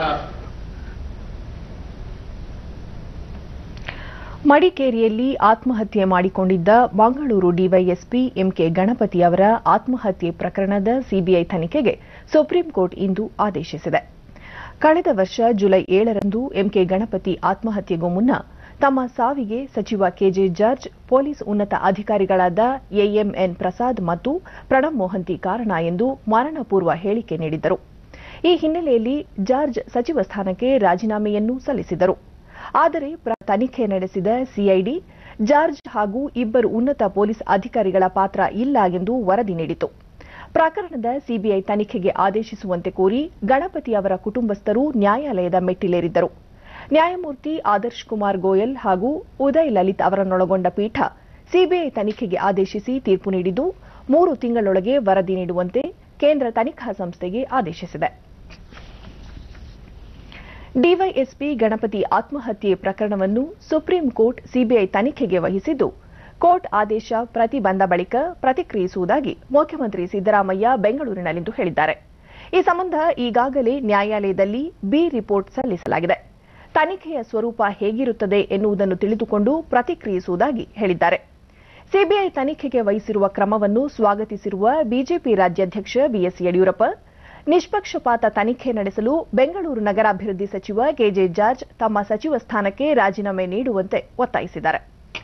ಮಡಿಕೇರಿಯಲ್ಲಿ ಆತ್ಮಹತ್ಯೆ ಮಾಡಿಕೊಂಡಿದ್ದ ಮಂಗಳೂರು ಡಿವೈಎಸ್ಪಿ ಎಂಕೆ ಗಣಪತಿ ಅವರ ಆತ್ಮಹತ್ಯೆ ಪ್ರಕರಣದ ಸಿಬಿಐ ತನಿಖೆಗೆ ಸುಪ್ರೀಂ ಕೋರ್ಟ್ ಇಂದು ಆದೇಶಿಸಿದೆ ಕಳೆದ ವರ್ಷ ಜುಲೈ ಏಳರಂದು ಎಂಕೆ ಗಣಪತಿ ಆತ್ಮಹತ್ಯೆಗೂ ಮುನ್ನ ತಮ್ಮ ಸಾವಿಗೆ ಸಚಿವ ಕೆಜೆ ಜಾರ್ಜ್ ಪೊಲೀಸ್ ಉನ್ನತ ಅಧಿಕಾರಿಗಳಾದ ಎಎಂಎನ್ ಪ್ರಸಾದ್ ಮತ್ತು ಪ್ರಣಬ್ ಮೊಹಂತಿ ಕಾರಣ ಎಂದು ಮರಣಪೂರ್ವ ಹೇಳಿಕೆ ನೀಡಿದ್ದರು ಈ ಹಿನ್ನೆಲೆಯಲ್ಲಿ ಜಾರ್ಜ್ ಸಚಿವ ಸ್ಥಾನಕ್ಕೆ ರಾಜೀನಾಮೆಯನ್ನು ಸಲ್ಲಿಸಿದರು ಆದರೆ ಪ್ರ- ತನಿಖೆ ನಡೆಸಿದ ಸಿಐಡಿ ಜಾರ್ಜ್ ಹಾಗೂ ಇಬ್ಬರು ಉನ್ನತ ಪೊಲೀಸ್ ಅಧಿಕಾರಿಗಳ ಪಾತ್ರ ಇಲ್ಲ ಎಂದು ವರದಿ ನೀಡಿತು ಪ್ರಕರಣದ ಸಿಬಿಐ ತನಿಖೆಗೆ ಆದೇಶಿಸುವಂತೆ ಕೋರಿ ಗಣಪತಿ ಅವರ ಕುಟುಂಬಸ್ಥರು ನ್ಯಾಯಾಲಯದ ಮೆಟ್ಟಿಲೇರಿದ್ದರು ನ್ಯಾಯಮೂರ್ತಿ ಆದರ್ಶ್ ಕುಮಾರ್ ಗೋಯಲ್ ಹಾಗೂ ಉದಯ್ ಲಲಿತ್ ಅವರನ್ನೊಳಗೊಂಡ ಪೀಠ ಸಿಬಿಐ ತನಿಖೆಗೆ ಆದೇಶಿಸಿ ತೀರ್ಪು ನೀಡಿದ್ದು ಮೂರು ತಿಂಗಳೊಳಗೆ ವರದಿ ನೀಡುವಂತೆ ಕೇಂದ್ರ ತನಿಖಾ ಸಂಸ್ಥೆಗೆ ಆದೇಶಿಸಿದೆ ಡಿವೈಎಸ್ಪಿ ಗಣಪತಿ ಆತ್ಮಹತ್ಯೆ ಪ್ರಕರಣವನ್ನು ಸುಪ್ರೀಂ ಕೋರ್ಟ್ ಸಿಬಿಐ ತನಿಖೆಗೆ ವಹಿಸಿದ್ದು ಕೋರ್ಟ್ ಆದೇಶ ಪ್ರತಿ ಬಂದ ಬಳಿಕ ಪ್ರತಿಕ್ರಿಯಿಸುವುದಾಗಿ ಮುಖ್ಯಮಂತ್ರಿ ಸಿದ್ದರಾಮಯ್ಯ ಬೆಂಗಳೂರಿನಲ್ಲಿಂದು ಹೇಳಿದ್ದಾರೆ ಈ ಸಂಬಂಧ ಈಗಾಗಲೇ ನ್ಯಾಯಾಲಯದಲ್ಲಿ ಬಿ ರಿಪೋರ್ಟ್ ಸಲ್ಲಿಸಲಾಗಿದೆ ತನಿಖೆಯ ಸ್ವರೂಪ ಹೇಗಿರುತ್ತದೆ ಎನ್ನುವುದನ್ನು ತಿಳಿದುಕೊಂಡು ಪ್ರತಿಕ್ರಿಯಿಸುವುದಾಗಿ ಹೇಳಿದ್ದಾರೆ ಸಿಬಿಐ ತನಿಖೆಗೆ ವಹಿಸಿರುವ ಕ್ರಮವನ್ನು ಸ್ವಾಗತಿಸಿರುವ ಬಿಜೆಪಿ ರಾಜ್ಯಾಧ್ಯಕ್ಷ ಬಿಎಸ್ ಯಡಿಯೂರಪ್ಪ ನಿಷ್ಪಕ್ಷಪಾತ ತನಿಖೆ ನಡೆಸಲು ಬೆಂಗಳೂರು ನಗರಾಭಿವೃದ್ಧಿ ಸಚಿವ ಕೆಜೆ ಜಾರ್ಜ್ ತಮ್ಮ ಸಚಿವ ಸ್ಥಾನಕ್ಕೆ ರಾಜೀನಾಮೆ ನೀಡುವಂತೆ ಒತ್ತಾಯಿಸಿದ್ದಾರೆ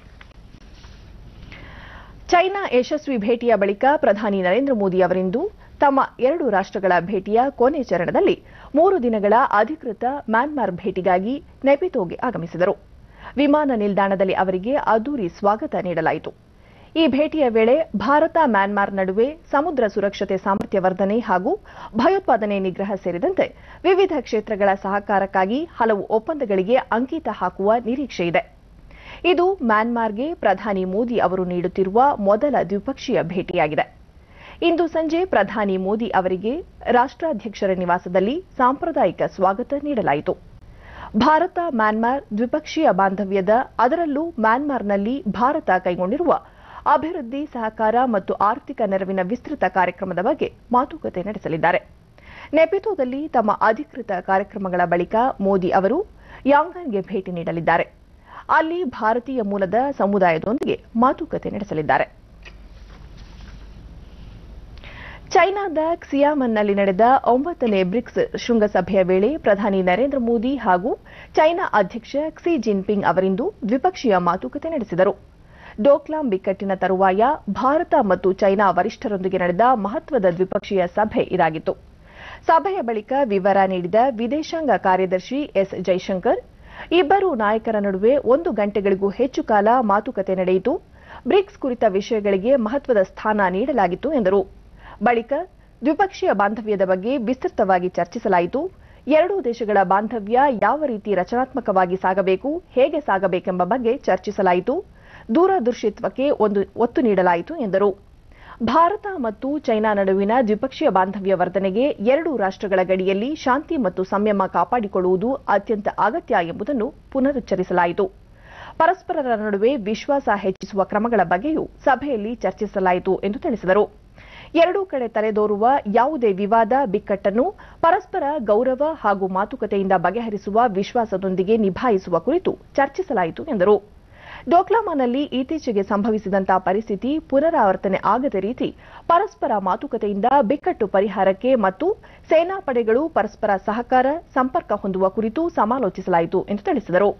ಚೈನಾ ಯಶಸ್ವಿ ಭೇಟಿಯ ಬಳಿಕ ಪ್ರಧಾನಿ ನರೇಂದ್ರ ಮೋದಿ ಅವರಿಂದು ತಮ್ಮ ಎರಡು ರಾಷ್ಟ್ರಗಳ ಭೇಟಿಯ ಕೊನೆ ಚರಣದಲ್ಲಿ ಮೂರು ದಿನಗಳ ಅಧಿಕೃತ ಮ್ಯಾನ್ಮಾರ್ ಭೇಟಿಗಾಗಿ ನೆಪಿತೋಗೆ ಆಗಮಿಸಿದರು ವಿಮಾನ ನಿಲ್ದಾಣದಲ್ಲಿ ಅವರಿಗೆ ಅದ್ದೂರಿ ಸ್ವಾಗತ ನೀಡಲಾಯಿತು ಈ ಭೇಟಿಯ ವೇಳೆ ಭಾರತ ಮ್ಯಾನ್ಮಾರ್ ನಡುವೆ ಸಮುದ್ರ ಸುರಕ್ಷತೆ ಸಾಮರ್ಥ್ಯ ವರ್ಧನೆ ಹಾಗೂ ಭಯೋತ್ಪಾದನೆ ನಿಗ್ರಹ ಸೇರಿದಂತೆ ವಿವಿಧ ಕ್ಷೇತ್ರಗಳ ಸಹಕಾರಕ್ಕಾಗಿ ಹಲವು ಒಪ್ಪಂದಗಳಿಗೆ ಅಂಕಿತ ಹಾಕುವ ನಿರೀಕ್ಷೆಯಿದೆ ಇದು ಮ್ಯಾನ್ಮಾರ್ಗೆ ಪ್ರಧಾನಿ ಮೋದಿ ಅವರು ನೀಡುತ್ತಿರುವ ಮೊದಲ ದ್ವಿಪಕ್ಷೀಯ ಭೇಟಿಯಾಗಿದೆ ಇಂದು ಸಂಜೆ ಪ್ರಧಾನಿ ಮೋದಿ ಅವರಿಗೆ ರಾಷ್ಟ್ರಾಧ್ಯಕ್ಷರ ನಿವಾಸದಲ್ಲಿ ಸಾಂಪ್ರದಾಯಿಕ ಸ್ವಾಗತ ನೀಡಲಾಯಿತು ಭಾರತ ಮ್ಯಾನ್ಮಾರ್ ದ್ವಿಪಕ್ಷೀಯ ಬಾಂಧವ್ಯದ ಅದರಲ್ಲೂ ಮ್ಯಾನ್ಮಾರ್ನಲ್ಲಿ ಭಾರತ ಕೈಗೊಂಡಿರುವ ಅಭಿವೃದ್ಧಿ ಸಹಕಾರ ಮತ್ತು ಆರ್ಥಿಕ ನೆರವಿನ ವಿಸ್ತೃತ ಕಾರ್ಯಕ್ರಮದ ಬಗ್ಗೆ ಮಾತುಕತೆ ನಡೆಸಲಿದ್ದಾರೆ ನೆಪಿತೋದಲ್ಲಿ ತಮ್ಮ ಅಧಿಕೃತ ಕಾರ್ಯಕ್ರಮಗಳ ಬಳಿಕ ಮೋದಿ ಅವರು ಯಾಂಗನ್ಗೆ ಭೇಟಿ ನೀಡಲಿದ್ದಾರೆ ಅಲ್ಲಿ ಭಾರತೀಯ ಮೂಲದ ಸಮುದಾಯದೊಂದಿಗೆ ಮಾತುಕತೆ ನಡೆಸಲಿದ್ದಾರೆ ಚೈನಾದ ಕ್ಸಿಯಾಮನ್ನಲ್ಲಿ ನಡೆದ ಒಂಬತ್ತನೇ ಬ್ರಿಕ್ಸ್ ಶೃಂಗಸಭೆಯ ವೇಳೆ ಪ್ರಧಾನಿ ನರೇಂದ್ರ ಮೋದಿ ಹಾಗೂ ಚೈನಾ ಅಧ್ಯಕ್ಷ ಕ್ಸಿ ಜಿನ್ಪಿಂಗ್ ಅವರಿಂದು ದ್ವಿಪಕ್ಷೀಯ ಮಾತುಕತೆ ನಡೆಸಿದರು ಡೋಕ್ಲಾಂ ಬಿಕ್ಕಟ್ಟಿನ ತರುವಾಯ ಭಾರತ ಮತ್ತು ಚೈನಾ ವರಿಷ್ಠರೊಂದಿಗೆ ನಡೆದ ಮಹತ್ವದ ದ್ವಿಪಕ್ಷೀಯ ಸಭೆ ಇದಾಗಿತ್ತು ಸಭೆಯ ಬಳಿಕ ವಿವರ ನೀಡಿದ ವಿದೇಶಾಂಗ ಕಾರ್ಯದರ್ಶಿ ಎಸ್ ಜೈಶಂಕರ್ ಇಬ್ಬರು ನಾಯಕರ ನಡುವೆ ಒಂದು ಗಂಟೆಗಳಿಗೂ ಹೆಚ್ಚು ಕಾಲ ಮಾತುಕತೆ ನಡೆಯಿತು ಬ್ರಿಕ್ಸ್ ಕುರಿತ ವಿಷಯಗಳಿಗೆ ಮಹತ್ವದ ಸ್ಥಾನ ನೀಡಲಾಗಿತ್ತು ಎಂದರು ಬಳಿಕ ದ್ವಿಪಕ್ಷೀಯ ಬಾಂಧವ್ಯದ ಬಗ್ಗೆ ವಿಸ್ತೃತವಾಗಿ ಚರ್ಚಿಸಲಾಯಿತು ಎರಡೂ ದೇಶಗಳ ಬಾಂಧವ್ಯ ಯಾವ ರೀತಿ ರಚನಾತ್ಮಕವಾಗಿ ಸಾಗಬೇಕು ಹೇಗೆ ಸಾಗಬೇಕೆಂಬ ಬಗ್ಗೆ ಚರ್ಚಿಸಲಾಯಿತು ದೂರದೃಷ್ಟಿತ್ವಕ್ಕೆ ಒಂದು ಒತ್ತು ನೀಡಲಾಯಿತು ಎಂದರು ಭಾರತ ಮತ್ತು ಚೈನಾ ನಡುವಿನ ದ್ವಿಪಕ್ಷೀಯ ಬಾಂಧವ್ಯ ವರ್ಧನೆಗೆ ಎರಡೂ ರಾಷ್ಟ್ರಗಳ ಗಡಿಯಲ್ಲಿ ಶಾಂತಿ ಮತ್ತು ಸಂಯಮ ಕಾಪಾಡಿಕೊಳ್ಳುವುದು ಅತ್ಯಂತ ಅಗತ್ಯ ಎಂಬುದನ್ನು ಪುನರುಚ್ಚರಿಸಲಾಯಿತು ಪರಸ್ಪರರ ನಡುವೆ ವಿಶ್ವಾಸ ಹೆಚ್ಚಿಸುವ ಕ್ರಮಗಳ ಬಗ್ಗೆಯೂ ಸಭೆಯಲ್ಲಿ ಚರ್ಚಿಸಲಾಯಿತು ಎಂದು ತಿಳಿಸಿದರು ಎರಡೂ ಕಡೆ ತಲೆದೋರುವ ಯಾವುದೇ ವಿವಾದ ಬಿಕ್ಕಟ್ಟನ್ನು ಪರಸ್ಪರ ಗೌರವ ಹಾಗೂ ಮಾತುಕತೆಯಿಂದ ಬಗೆಹರಿಸುವ ವಿಶ್ವಾಸದೊಂದಿಗೆ ನಿಭಾಯಿಸುವ ಕುರಿತು ಚರ್ಚಿಸಲಾಯಿತು ಎಂದರು ಡೋಕ್ಲಾಮಾನಲ್ಲಿ ಇತ್ತೀಚೆಗೆ ಸಂಭವಿಸಿದಂತಹ ಪರಿಸ್ಥಿತಿ ಪುನರಾವರ್ತನೆ ಆಗದ ರೀತಿ ಪರಸ್ಪರ ಮಾತುಕತೆಯಿಂದ ಬಿಕ್ಕಟ್ಟು ಪರಿಹಾರಕ್ಕೆ ಮತ್ತು ಸೇನಾ ಪಡೆಗಳು ಪರಸ್ಪರ ಸಹಕಾರ ಸಂಪರ್ಕ ಹೊಂದುವ ಕುರಿತು ಸಮಾಲೋಚಿಸಲಾಯಿತು ಎಂದು ತಿಳಿಸಿದರು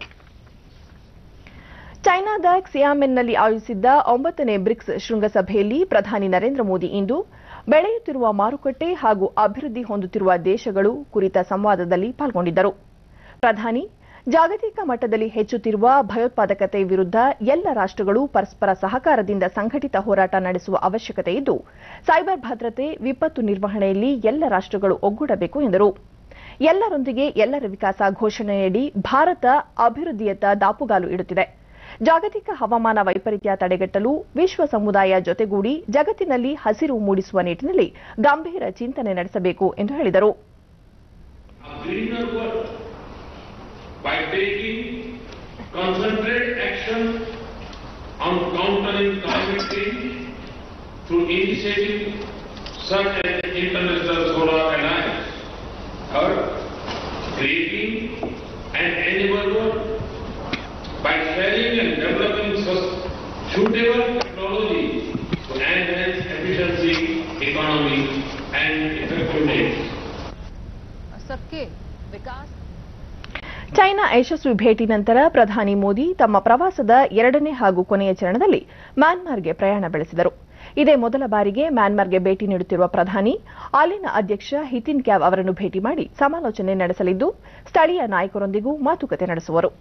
ಚೈನಾದ ಕ್ಸಿಯಾಮೆನ್ನಲ್ಲಿ ಆಯೋಜಿಸಿದ್ದ ಒಂಬತ್ತನೇ ಬ್ರಿಕ್ಸ್ ಶೃಂಗಸಭೆಯಲ್ಲಿ ಪ್ರಧಾನಿ ನರೇಂದ್ರ ಮೋದಿ ಇಂದು ಬೆಳೆಯುತ್ತಿರುವ ಮಾರುಕಟ್ಟೆ ಹಾಗೂ ಅಭಿವೃದ್ಧಿ ಹೊಂದುತ್ತಿರುವ ದೇಶಗಳು ಕುರಿತ ಸಂವಾದದಲ್ಲಿ ಪಾಲ್ಗೊಂಡಿದ್ದರು ಪ್ರಧಾನಿ ಜಾಗತಿಕ ಮಟ್ಟದಲ್ಲಿ ಹೆಚ್ಚುತ್ತಿರುವ ಭಯೋತ್ಪಾದಕತೆ ವಿರುದ್ಧ ಎಲ್ಲ ರಾಷ್ಟ್ರಗಳು ಪರಸ್ಪರ ಸಹಕಾರದಿಂದ ಸಂಘಟಿತ ಹೋರಾಟ ನಡೆಸುವ ಅವಶ್ಯಕತೆ ಇದ್ದು ಸೈಬರ್ ಭದ್ರತೆ ವಿಪತ್ತು ನಿರ್ವಹಣೆಯಲ್ಲಿ ಎಲ್ಲ ರಾಷ್ಟ್ರಗಳು ಒಗ್ಗೂಡಬೇಕು ಎಂದರು ಎಲ್ಲರೊಂದಿಗೆ ಎಲ್ಲರ ವಿಕಾಸ ಘೋಷಣೆಯಡಿ ಭಾರತ ಅಭಿವೃದ್ಧಿಯತ್ತ ದಾಪುಗಾಲು ಇಡುತ್ತಿದೆ ಜಾಗತಿಕ ಹವಾಮಾನ ವೈಪರೀತ್ಯ ತಡೆಗಟ್ಟಲು ವಿಶ್ವ ಸಮುದಾಯ ಜೊತೆಗೂಡಿ ಜಗತ್ತಿನಲ್ಲಿ ಹಸಿರು ಮೂಡಿಸುವ ನಿಟ್ಟಿನಲ್ಲಿ ಗಂಭೀರ ಚಿಂತನೆ ನಡೆಸಬೇಕು ಎಂದು ಹೇಳಿದರು greener world by taking concentrated action on countering climate change through initiating such as the International Solar Alliance. Third, creating an animal world by sharing and developing such suitable technology to enhance efficiency, economy and effectiveness. सबके विकास ಚೈನಾ ಯಶಸ್ವಿ ಭೇಟಿ ನಂತರ ಪ್ರಧಾನಿ ಮೋದಿ ತಮ್ಮ ಪ್ರವಾಸದ ಎರಡನೇ ಹಾಗೂ ಕೊನೆಯ ಚರಣದಲ್ಲಿ ಮ್ಯಾನ್ಮಾರ್ಗೆ ಪ್ರಯಾಣ ಬೆಳೆಸಿದರು ಇದೇ ಮೊದಲ ಬಾರಿಗೆ ಮ್ಯಾನ್ಮಾರ್ಗೆ ಭೇಟಿ ನೀಡುತ್ತಿರುವ ಪ್ರಧಾನಿ ಅಲ್ಲಿನ ಅಧ್ಯಕ್ಷ ಹಿತಿನ್ ಕ್ಯಾವ್ ಅವರನ್ನು ಭೇಟಿ ಮಾಡಿ ಸಮಾಲೋಚನೆ ನಡೆಸಲಿದ್ದು ಸ್ಥಳೀಯ ನಾಯಕರೊಂದಿಗೂ ಮಾತುಕತೆ ನಡೆಸುವರು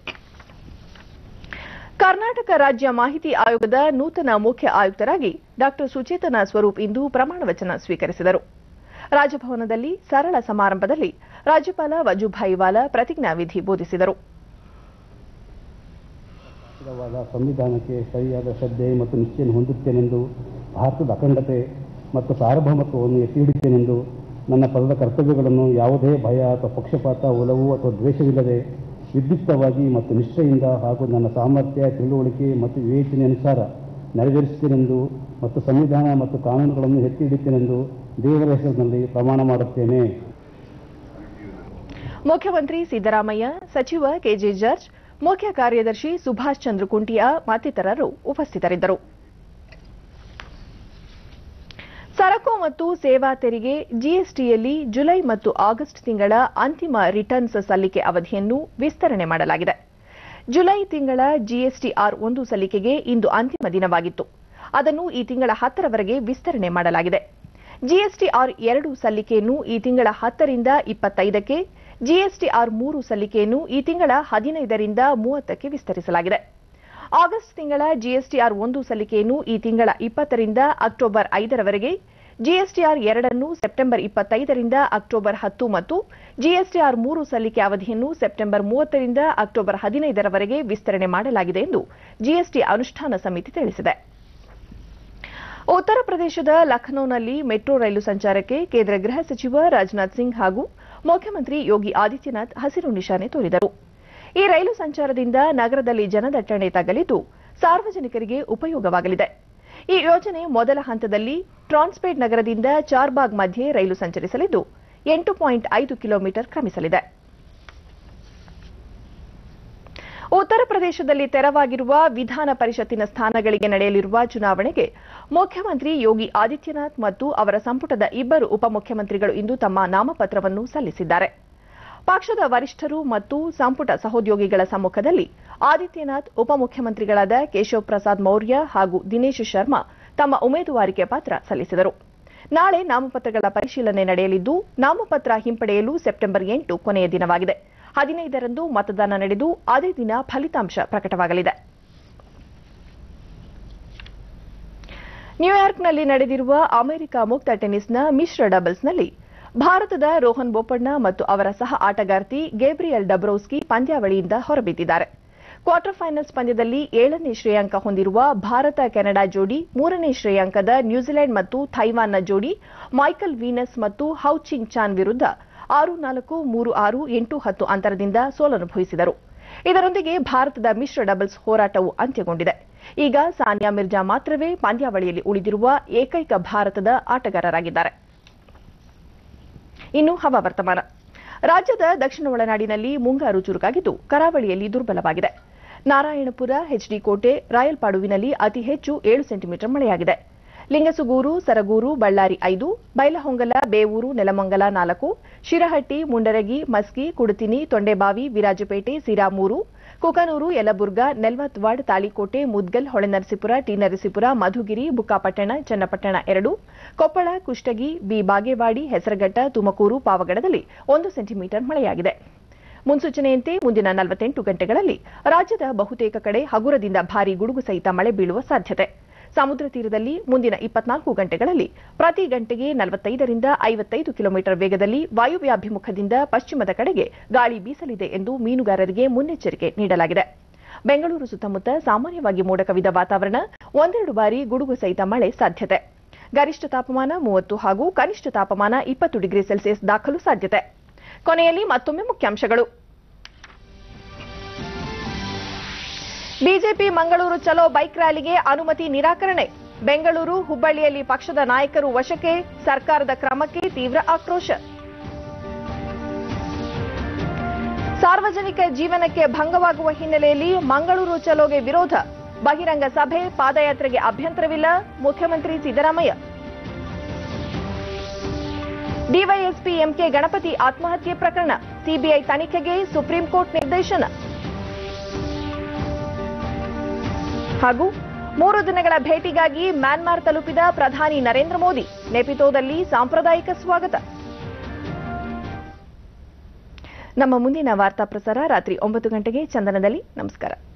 ಕರ್ನಾಟಕ ರಾಜ್ಯ ಮಾಹಿತಿ ಆಯೋಗದ ನೂತನ ಮುಖ್ಯ ಆಯುಕ್ತರಾಗಿ ಡಾ ಸುಚೇತನ ಸ್ವರೂಪ್ ಇಂದು ಪ್ರಮಾಣ ವಚನ ಸ್ವೀಕರಿಸಿದರು ರಾಜಭವನದಲ್ಲಿ ಸರಳ ಸಮಾರಂಭದಲ್ಲಿ ರಾಜ್ಯಪಾಲ ವಜುಭಾಯಿ ವಾಲಾ ಪ್ರತಿಜ್ಞಾವಿಧಿ ಬೋಧಿಸಿದರು ವಾದ ಸಂವಿಧಾನಕ್ಕೆ ಸರಿಯಾದ ಶ್ರದ್ಧೆ ಮತ್ತು ನಿಶ್ಚಯನ್ನು ಹೊಂದುತ್ತೇನೆಂದು ಭಾರತದ ಅಖಂಡತೆ ಮತ್ತು ಸಾರ್ವಭೌಮತ್ವವನ್ನು ಎತ್ತಿ ಹಿಡಿಯುತ್ತೇನೆಂದು ನನ್ನ ಪದದ ಕರ್ತವ್ಯಗಳನ್ನು ಯಾವುದೇ ಭಯ ಅಥವಾ ಪಕ್ಷಪಾತ ಒಲವು ಅಥವಾ ದ್ವೇಷವಿಲ್ಲದೆ ವಿದ್ಯುಕ್ತವಾಗಿ ಮತ್ತು ನಿಷ್ಠೆಯಿಂದ ಹಾಗೂ ನನ್ನ ಸಾಮರ್ಥ್ಯ ತಿಳುವಳಿಕೆ ಮತ್ತು ವಿವೇಚನೆ ಅನುಸಾರ ನೆರವೇರಿಸುತ್ತೇನೆಂದು ಮತ್ತು ಸಂವಿಧಾನ ಮತ್ತು ಕಾನೂನುಗಳನ್ನು ಎತ್ತಿ ಹಿಡಿತೇನೆಂದು ದೇವರ ಹೆಸರಿನಲ್ಲಿ ಪ್ರಮಾಣ ಮಾಡುತ್ತೇನೆ ಮುಖ್ಯಮಂತ್ರಿ ಸಿದ್ದರಾಮಯ್ಯ ಸಚಿವ ಕೆಜೆ ಜಾರ್ಜ್ ಮುಖ್ಯ ಕಾರ್ಯದರ್ಶಿ ಸುಭಾಷ್ ಚಂದ್ರ ಕುಂಟಿಯಾ ಮತ್ತಿತರರು ಉಪಸ್ಥಿತರಿದ್ದರು ಸರಕು ಮತ್ತು ಸೇವಾ ತೆರಿಗೆ ಜಿಎಸ್ಟಿಯಲ್ಲಿ ಜುಲೈ ಮತ್ತು ಆಗಸ್ಟ್ ತಿಂಗಳ ಅಂತಿಮ ರಿಟರ್ನ್ಸ್ ಸಲ್ಲಿಕೆ ಅವಧಿಯನ್ನು ವಿಸ್ತರಣೆ ಮಾಡಲಾಗಿದೆ ಜುಲೈ ತಿಂಗಳ ಜಿಎಸ್ಟಿ ಆರ್ ಒಂದು ಸಲ್ಲಿಕೆಗೆ ಇಂದು ಅಂತಿಮ ದಿನವಾಗಿತ್ತು ಅದನ್ನು ಈ ತಿಂಗಳ ಹತ್ತರವರೆಗೆ ವಿಸ್ತರಣೆ ಮಾಡಲಾಗಿದೆ ಜಿಎಸ್ಟಿ ಆರ್ ಎರಡು ಸಲ್ಲಿಕೆಯನ್ನು ಈ ತಿಂಗಳ ಹತ್ತರಿಂದ ಇಪ್ಪತ್ತೈದಕ್ಕೆ ಜಿಎಸ್ಟಿ ಆರ್ ಮೂರು ಸಲ್ಲಿಕೆಯನ್ನು ಈ ತಿಂಗಳ ಹದಿನೈದರಿಂದ ಮೂವತ್ತಕ್ಕೆ ವಿಸ್ತರಿಸಲಾಗಿದೆ ಆಗಸ್ಟ್ ತಿಂಗಳ ಜಿಎಸ್ಟಿಆರ್ ಒಂದು ಸಲ್ಲಿಕೆಯನ್ನು ಈ ತಿಂಗಳ ಇಪ್ಪತ್ತರಿಂದ ಅಕ್ಟೋಬರ್ ಐದರವರೆಗೆ ಜಿಎಸ್ಟಿಆರ್ ಎರಡನ್ನು ಸೆಪ್ಟೆಂಬರ್ ಇಪ್ಪತ್ತೈದರಿಂದ ಅಕ್ಟೋಬರ್ ಹತ್ತು ಮತ್ತು ಜಿಎಸ್ಟಿಆರ್ ಮೂರು ಸಲ್ಲಿಕೆ ಅವಧಿಯನ್ನು ಸೆಪ್ಟೆಂಬರ್ ಮೂವತ್ತರಿಂದ ಅಕ್ಟೋಬರ್ ಹದಿನೈದರವರೆಗೆ ವಿಸ್ತರಣೆ ಮಾಡಲಾಗಿದೆ ಎಂದು ಜಿಎಸ್ಟಿ ಅನುಷ್ಠಾನ ಸಮಿತಿ ತಿಳಿಸಿದೆ ಉತ್ತರ ಪ್ರದೇಶದ ಲಖನೌನಲ್ಲಿ ಮೆಟ್ರೋ ರೈಲು ಸಂಚಾರಕ್ಕೆ ಕೇಂದ್ರ ಗೃಹ ಸಚಿವ ರಾಜನಾಥ್ ಸಿಂಗ್ ಹಾಗೂ ಮುಖ್ಯಮಂತ್ರಿ ಯೋಗಿ ಆದಿತ್ಯನಾಥ್ ಹಸಿರು ನಿಶಾನೆ ತೋರಿದರು ಈ ರೈಲು ಸಂಚಾರದಿಂದ ನಗರದಲ್ಲಿ ಜನದಟ್ಟಣೆ ತಗಲಿದ್ದು ಸಾರ್ವಜನಿಕರಿಗೆ ಉಪಯೋಗವಾಗಲಿದೆ ಈ ಯೋಜನೆ ಮೊದಲ ಹಂತದಲ್ಲಿ ಟ್ರಾನ್ಸ್ಪೇಟ್ ನಗರದಿಂದ ಚಾರ್ಬಾಗ್ ಮಧ್ಯೆ ರೈಲು ಸಂಚರಿಸಲಿದ್ದು ಎಂಟು ಪಾಯಿಂಟ್ ಐದು ಕಿಲೋಮೀಟರ್ ಕ್ರಮಿಸಲಿದೆ ಉತ್ತರ ಪ್ರದೇಶದಲ್ಲಿ ತೆರವಾಗಿರುವ ವಿಧಾನ ಪರಿಷತ್ತಿನ ಸ್ಥಾನಗಳಿಗೆ ನಡೆಯಲಿರುವ ಚುನಾವಣೆಗೆ ಮುಖ್ಯಮಂತ್ರಿ ಯೋಗಿ ಆದಿತ್ಯನಾಥ್ ಮತ್ತು ಅವರ ಸಂಪುಟದ ಇಬ್ಬರು ಉಪಮುಖ್ಯಮಂತ್ರಿಗಳು ಇಂದು ತಮ್ಮ ನಾಮಪತ್ರವನ್ನು ಸಲ್ಲಿಸಿದ್ದಾರೆ ಪಕ್ಷದ ವರಿಷ್ಠರು ಮತ್ತು ಸಂಪುಟ ಸಹೋದ್ಯೋಗಿಗಳ ಸಮ್ಮುಖದಲ್ಲಿ ಆದಿತ್ಯನಾಥ್ ಉಪಮುಖ್ಯಮಂತ್ರಿಗಳಾದ ಕೇಶವ್ ಪ್ರಸಾದ್ ಮೌರ್ಯ ಹಾಗೂ ದಿನೇಶ್ ಶರ್ಮಾ ತಮ್ಮ ಉಮೇದುವಾರಿಕೆ ಪತ್ರ ಸಲ್ಲಿಸಿದರು ನಾಳೆ ನಾಮಪತ್ರಗಳ ಪರಿಶೀಲನೆ ನಡೆಯಲಿದ್ದು ನಾಮಪತ್ರ ಹಿಂಪಡೆಯಲು ಸೆಪ್ಟೆಂಬರ್ ಎಂಟು ಕೊನೆಯ ದಿನವಾಗಿದೆ ಹದಿನೈದರಂದು ಮತದಾನ ನಡೆದು ಅದೇ ದಿನ ಫಲಿತಾಂಶ ಪ್ರಕಟವಾಗಲಿದೆ ನ್ಯೂಯಾರ್ಕ್ನಲ್ಲಿ ನಡೆದಿರುವ ಅಮೆರಿಕ ಮುಕ್ತ ಟೆನ್ನಿಸ್ನ ಮಿಶ್ರ ಡಬಲ್ಸ್ನಲ್ಲಿ ಭಾರತದ ರೋಹನ್ ಬೋಪಣ್ಣ ಮತ್ತು ಅವರ ಸಹ ಆಟಗಾರ್ತಿ ಗೇಬ್ರಿಯಲ್ ಡಬ್ರೋಸ್ಕಿ ಪಂದ್ಯಾವಳಿಯಿಂದ ಹೊರಬಿದ್ದಿದ್ದಾರೆ ಕ್ವಾರ್ಟರ್ ಫೈನಲ್ಸ್ ಪಂದ್ಯದಲ್ಲಿ ಏಳನೇ ಶ್ರೇಯಾಂಕ ಹೊಂದಿರುವ ಭಾರತ ಕೆನಡಾ ಜೋಡಿ ಮೂರನೇ ಶ್ರೇಯಾಂಕದ ನ್ಯೂಜಿಲೆಂಡ್ ಮತ್ತು ಥೈವಾನ್ನ ಜೋಡಿ ಮೈಕಲ್ ವೀನಸ್ ಮತ್ತು ಹೌಚಿಂಗ್ ಚಾನ್ ವಿರುದ್ಧ ಆರು ನಾಲ್ಕು ಮೂರು ಆರು ಎಂಟು ಹತ್ತು ಅಂತರದಿಂದ ಸೋಲನುಭವಿಸಿದರು ಇದರೊಂದಿಗೆ ಭಾರತದ ಮಿಶ್ರ ಡಬಲ್ಸ್ ಹೋರಾಟವು ಅಂತ್ಯಗೊಂಡಿದೆ ಈಗ ಸಾನಿಯಾ ಮಿರ್ಜಾ ಮಾತ್ರವೇ ಪಂದ್ಯಾವಳಿಯಲ್ಲಿ ಉಳಿದಿರುವ ಏಕೈಕ ಭಾರತದ ಆಟಗಾರರಾಗಿದ್ದಾರೆ ಇನ್ನು ಹವಾವರ್ತಮಾನ ರಾಜ್ಯದ ದಕ್ಷಿಣ ಒಳನಾಡಿನಲ್ಲಿ ಮುಂಗಾರು ಚುರುಕಾಗಿದ್ದು ಕರಾವಳಿಯಲ್ಲಿ ದುರ್ಬಲವಾಗಿದೆ ನಾರಾಯಣಪುರ ಎಚ್ಡಿ ಕೋಟೆ ರಾಯಲ್ಪಾಡುವಿನಲ್ಲಿ ಅತಿ ಹೆಚ್ಚು ಏಳು ಸೆಂಟಿಮೀಟರ್ ಮಳೆಯಾಗಿದೆ ಲಿಂಗಸುಗೂರು ಸರಗೂರು ಬಳ್ಳಾರಿ ಐದು ಬೈಲಹೊಂಗಲ ಬೇವೂರು ನೆಲಮಂಗಲ ನಾಲ್ಕು ಶಿರಹಟ್ಟಿ ಮುಂಡರಗಿ ಮಸ್ಕಿ ಕುಡತಿನಿ ತೊಂಡೆಬಾವಿ ವಿರಾಜಪೇಟೆ ಸಿರಾ ಮೂರು ಕುಕನೂರು ಯಲಬುರ್ಗಾ ನೆಲ್ವತ್ವಾಡ್ ತಾಳಿಕೋಟೆ ಮುದ್ಗಲ್ ಹೊಳೆನರಸೀಪುರ ಟಿ ನರಸೀಪುರ ಮಧುಗಿರಿ ಬುಕ್ಕಾಪಟ್ಟಣ ಚನ್ನಪಟ್ಟಣ ಎರಡು ಕೊಪ್ಪಳ ಕುಷ್ಟಗಿ ಬಿ ಬಾಗೇವಾಡಿ ಹೆಸರಘಟ್ಟ ತುಮಕೂರು ಪಾವಗಡದಲ್ಲಿ ಒಂದು ಸೆಂಟಿಮೀಟರ್ ಮಳೆಯಾಗಿದೆ ಮುನ್ಸೂಚನೆಯಂತೆ ಮುಂದಿನ ನಲವತ್ತೆಂಟು ಗಂಟೆಗಳಲ್ಲಿ ರಾಜ್ಯದ ಬಹುತೇಕ ಕಡೆ ಹಗುರದಿಂದ ಭಾರೀ ಗುಡುಗು ಸಹಿತ ಮಳೆ ಬೀಳುವ ಸಾಧ್ಯತೆ ಸಮುದ್ರ ತೀರದಲ್ಲಿ ಮುಂದಿನ ಇಪ್ಪತ್ನಾಲ್ಕು ಗಂಟೆಗಳಲ್ಲಿ ಪ್ರತಿ ಗಂಟೆಗೆ ನಲವತ್ತೈದರಿಂದ ಐವತ್ತೈದು ಕಿಲೋಮೀಟರ್ ವೇಗದಲ್ಲಿ ವಾಯುವ್ಯಾಭಿಮುಖದಿಂದ ಪಶ್ಚಿಮದ ಕಡೆಗೆ ಗಾಳಿ ಬೀಸಲಿದೆ ಎಂದು ಮೀನುಗಾರರಿಗೆ ಮುನ್ನೆಚ್ಚರಿಕೆ ನೀಡಲಾಗಿದೆ ಬೆಂಗಳೂರು ಸುತ್ತಮುತ್ತ ಸಾಮಾನ್ಯವಾಗಿ ಮೋಡ ಕವಿದ ವಾತಾವರಣ ಒಂದೆರಡು ಬಾರಿ ಗುಡುಗು ಸಹಿತ ಮಳೆ ಸಾಧ್ಯತೆ ಗರಿಷ್ಠ ತಾಪಮಾನ ಮೂವತ್ತು ಹಾಗೂ ಕನಿಷ್ಠ ತಾಪಮಾನ ಇಪ್ಪತ್ತು ಡಿಗ್ರಿ ಸೆಲ್ಸಿಯಸ್ ದಾಖಲು ಸಾಧ್ಯತೆ ಕೊನೆಯಲ್ಲಿ ಮತ್ತೊಮ್ಮೆ ಮುಖ್ಯಾಂಶಗಳು ಬಿಜೆಪಿ ಮಂಗಳೂರು ಚಲೋ ಬೈಕ್ ರ್ಯಾಲಿಗೆ ಅನುಮತಿ ನಿರಾಕರಣೆ ಬೆಂಗಳೂರು ಹುಬ್ಬಳ್ಳಿಯಲ್ಲಿ ಪಕ್ಷದ ನಾಯಕರು ವಶಕ್ಕೆ ಸರ್ಕಾರದ ಕ್ರಮಕ್ಕೆ ತೀವ್ರ ಆಕ್ರೋಶ ಸಾರ್ವಜನಿಕ ಜೀವನಕ್ಕೆ ಭಂಗವಾಗುವ ಹಿನ್ನೆಲೆಯಲ್ಲಿ ಮಂಗಳೂರು ಚಲೋಗೆ ವಿರೋಧ ಬಹಿರಂಗ ಸಭೆ ಪಾದಯಾತ್ರೆಗೆ ಅಭ್ಯಂತರವಿಲ್ಲ ಮುಖ್ಯಮಂತ್ರಿ ಸಿದ್ದರಾಮಯ್ಯ ಡಿವೈಎಸ್ಪಿ ಎಂಕೆ ಗಣಪತಿ ಆತ್ಮಹತ್ಯೆ ಪ್ರಕರಣ ಸಿಬಿಐ ತನಿಖೆಗೆ ಸುಪ್ರೀಂ ಕೋರ್ಟ್ ನಿರ್ದೇಶನ ಹಾಗೂ ಮೂರು ದಿನಗಳ ಭೇಟಿಗಾಗಿ ಮ್ಯಾನ್ಮಾರ್ ತಲುಪಿದ ಪ್ರಧಾನಿ ನರೇಂದ್ರ ಮೋದಿ ನೆಪಿತೋದಲ್ಲಿ ಸಾಂಪ್ರದಾಯಿಕ ಸ್ವಾಗತ ನಮ್ಮ ಮುಂದಿನ ವಾರ್ತಾ ಪ್ರಸಾರ ರಾತ್ರಿ ಒಂಬತ್ತು ಗಂಟೆಗೆ ಚಂದನದಲ್ಲಿ ನಮಸ್ಕಾರ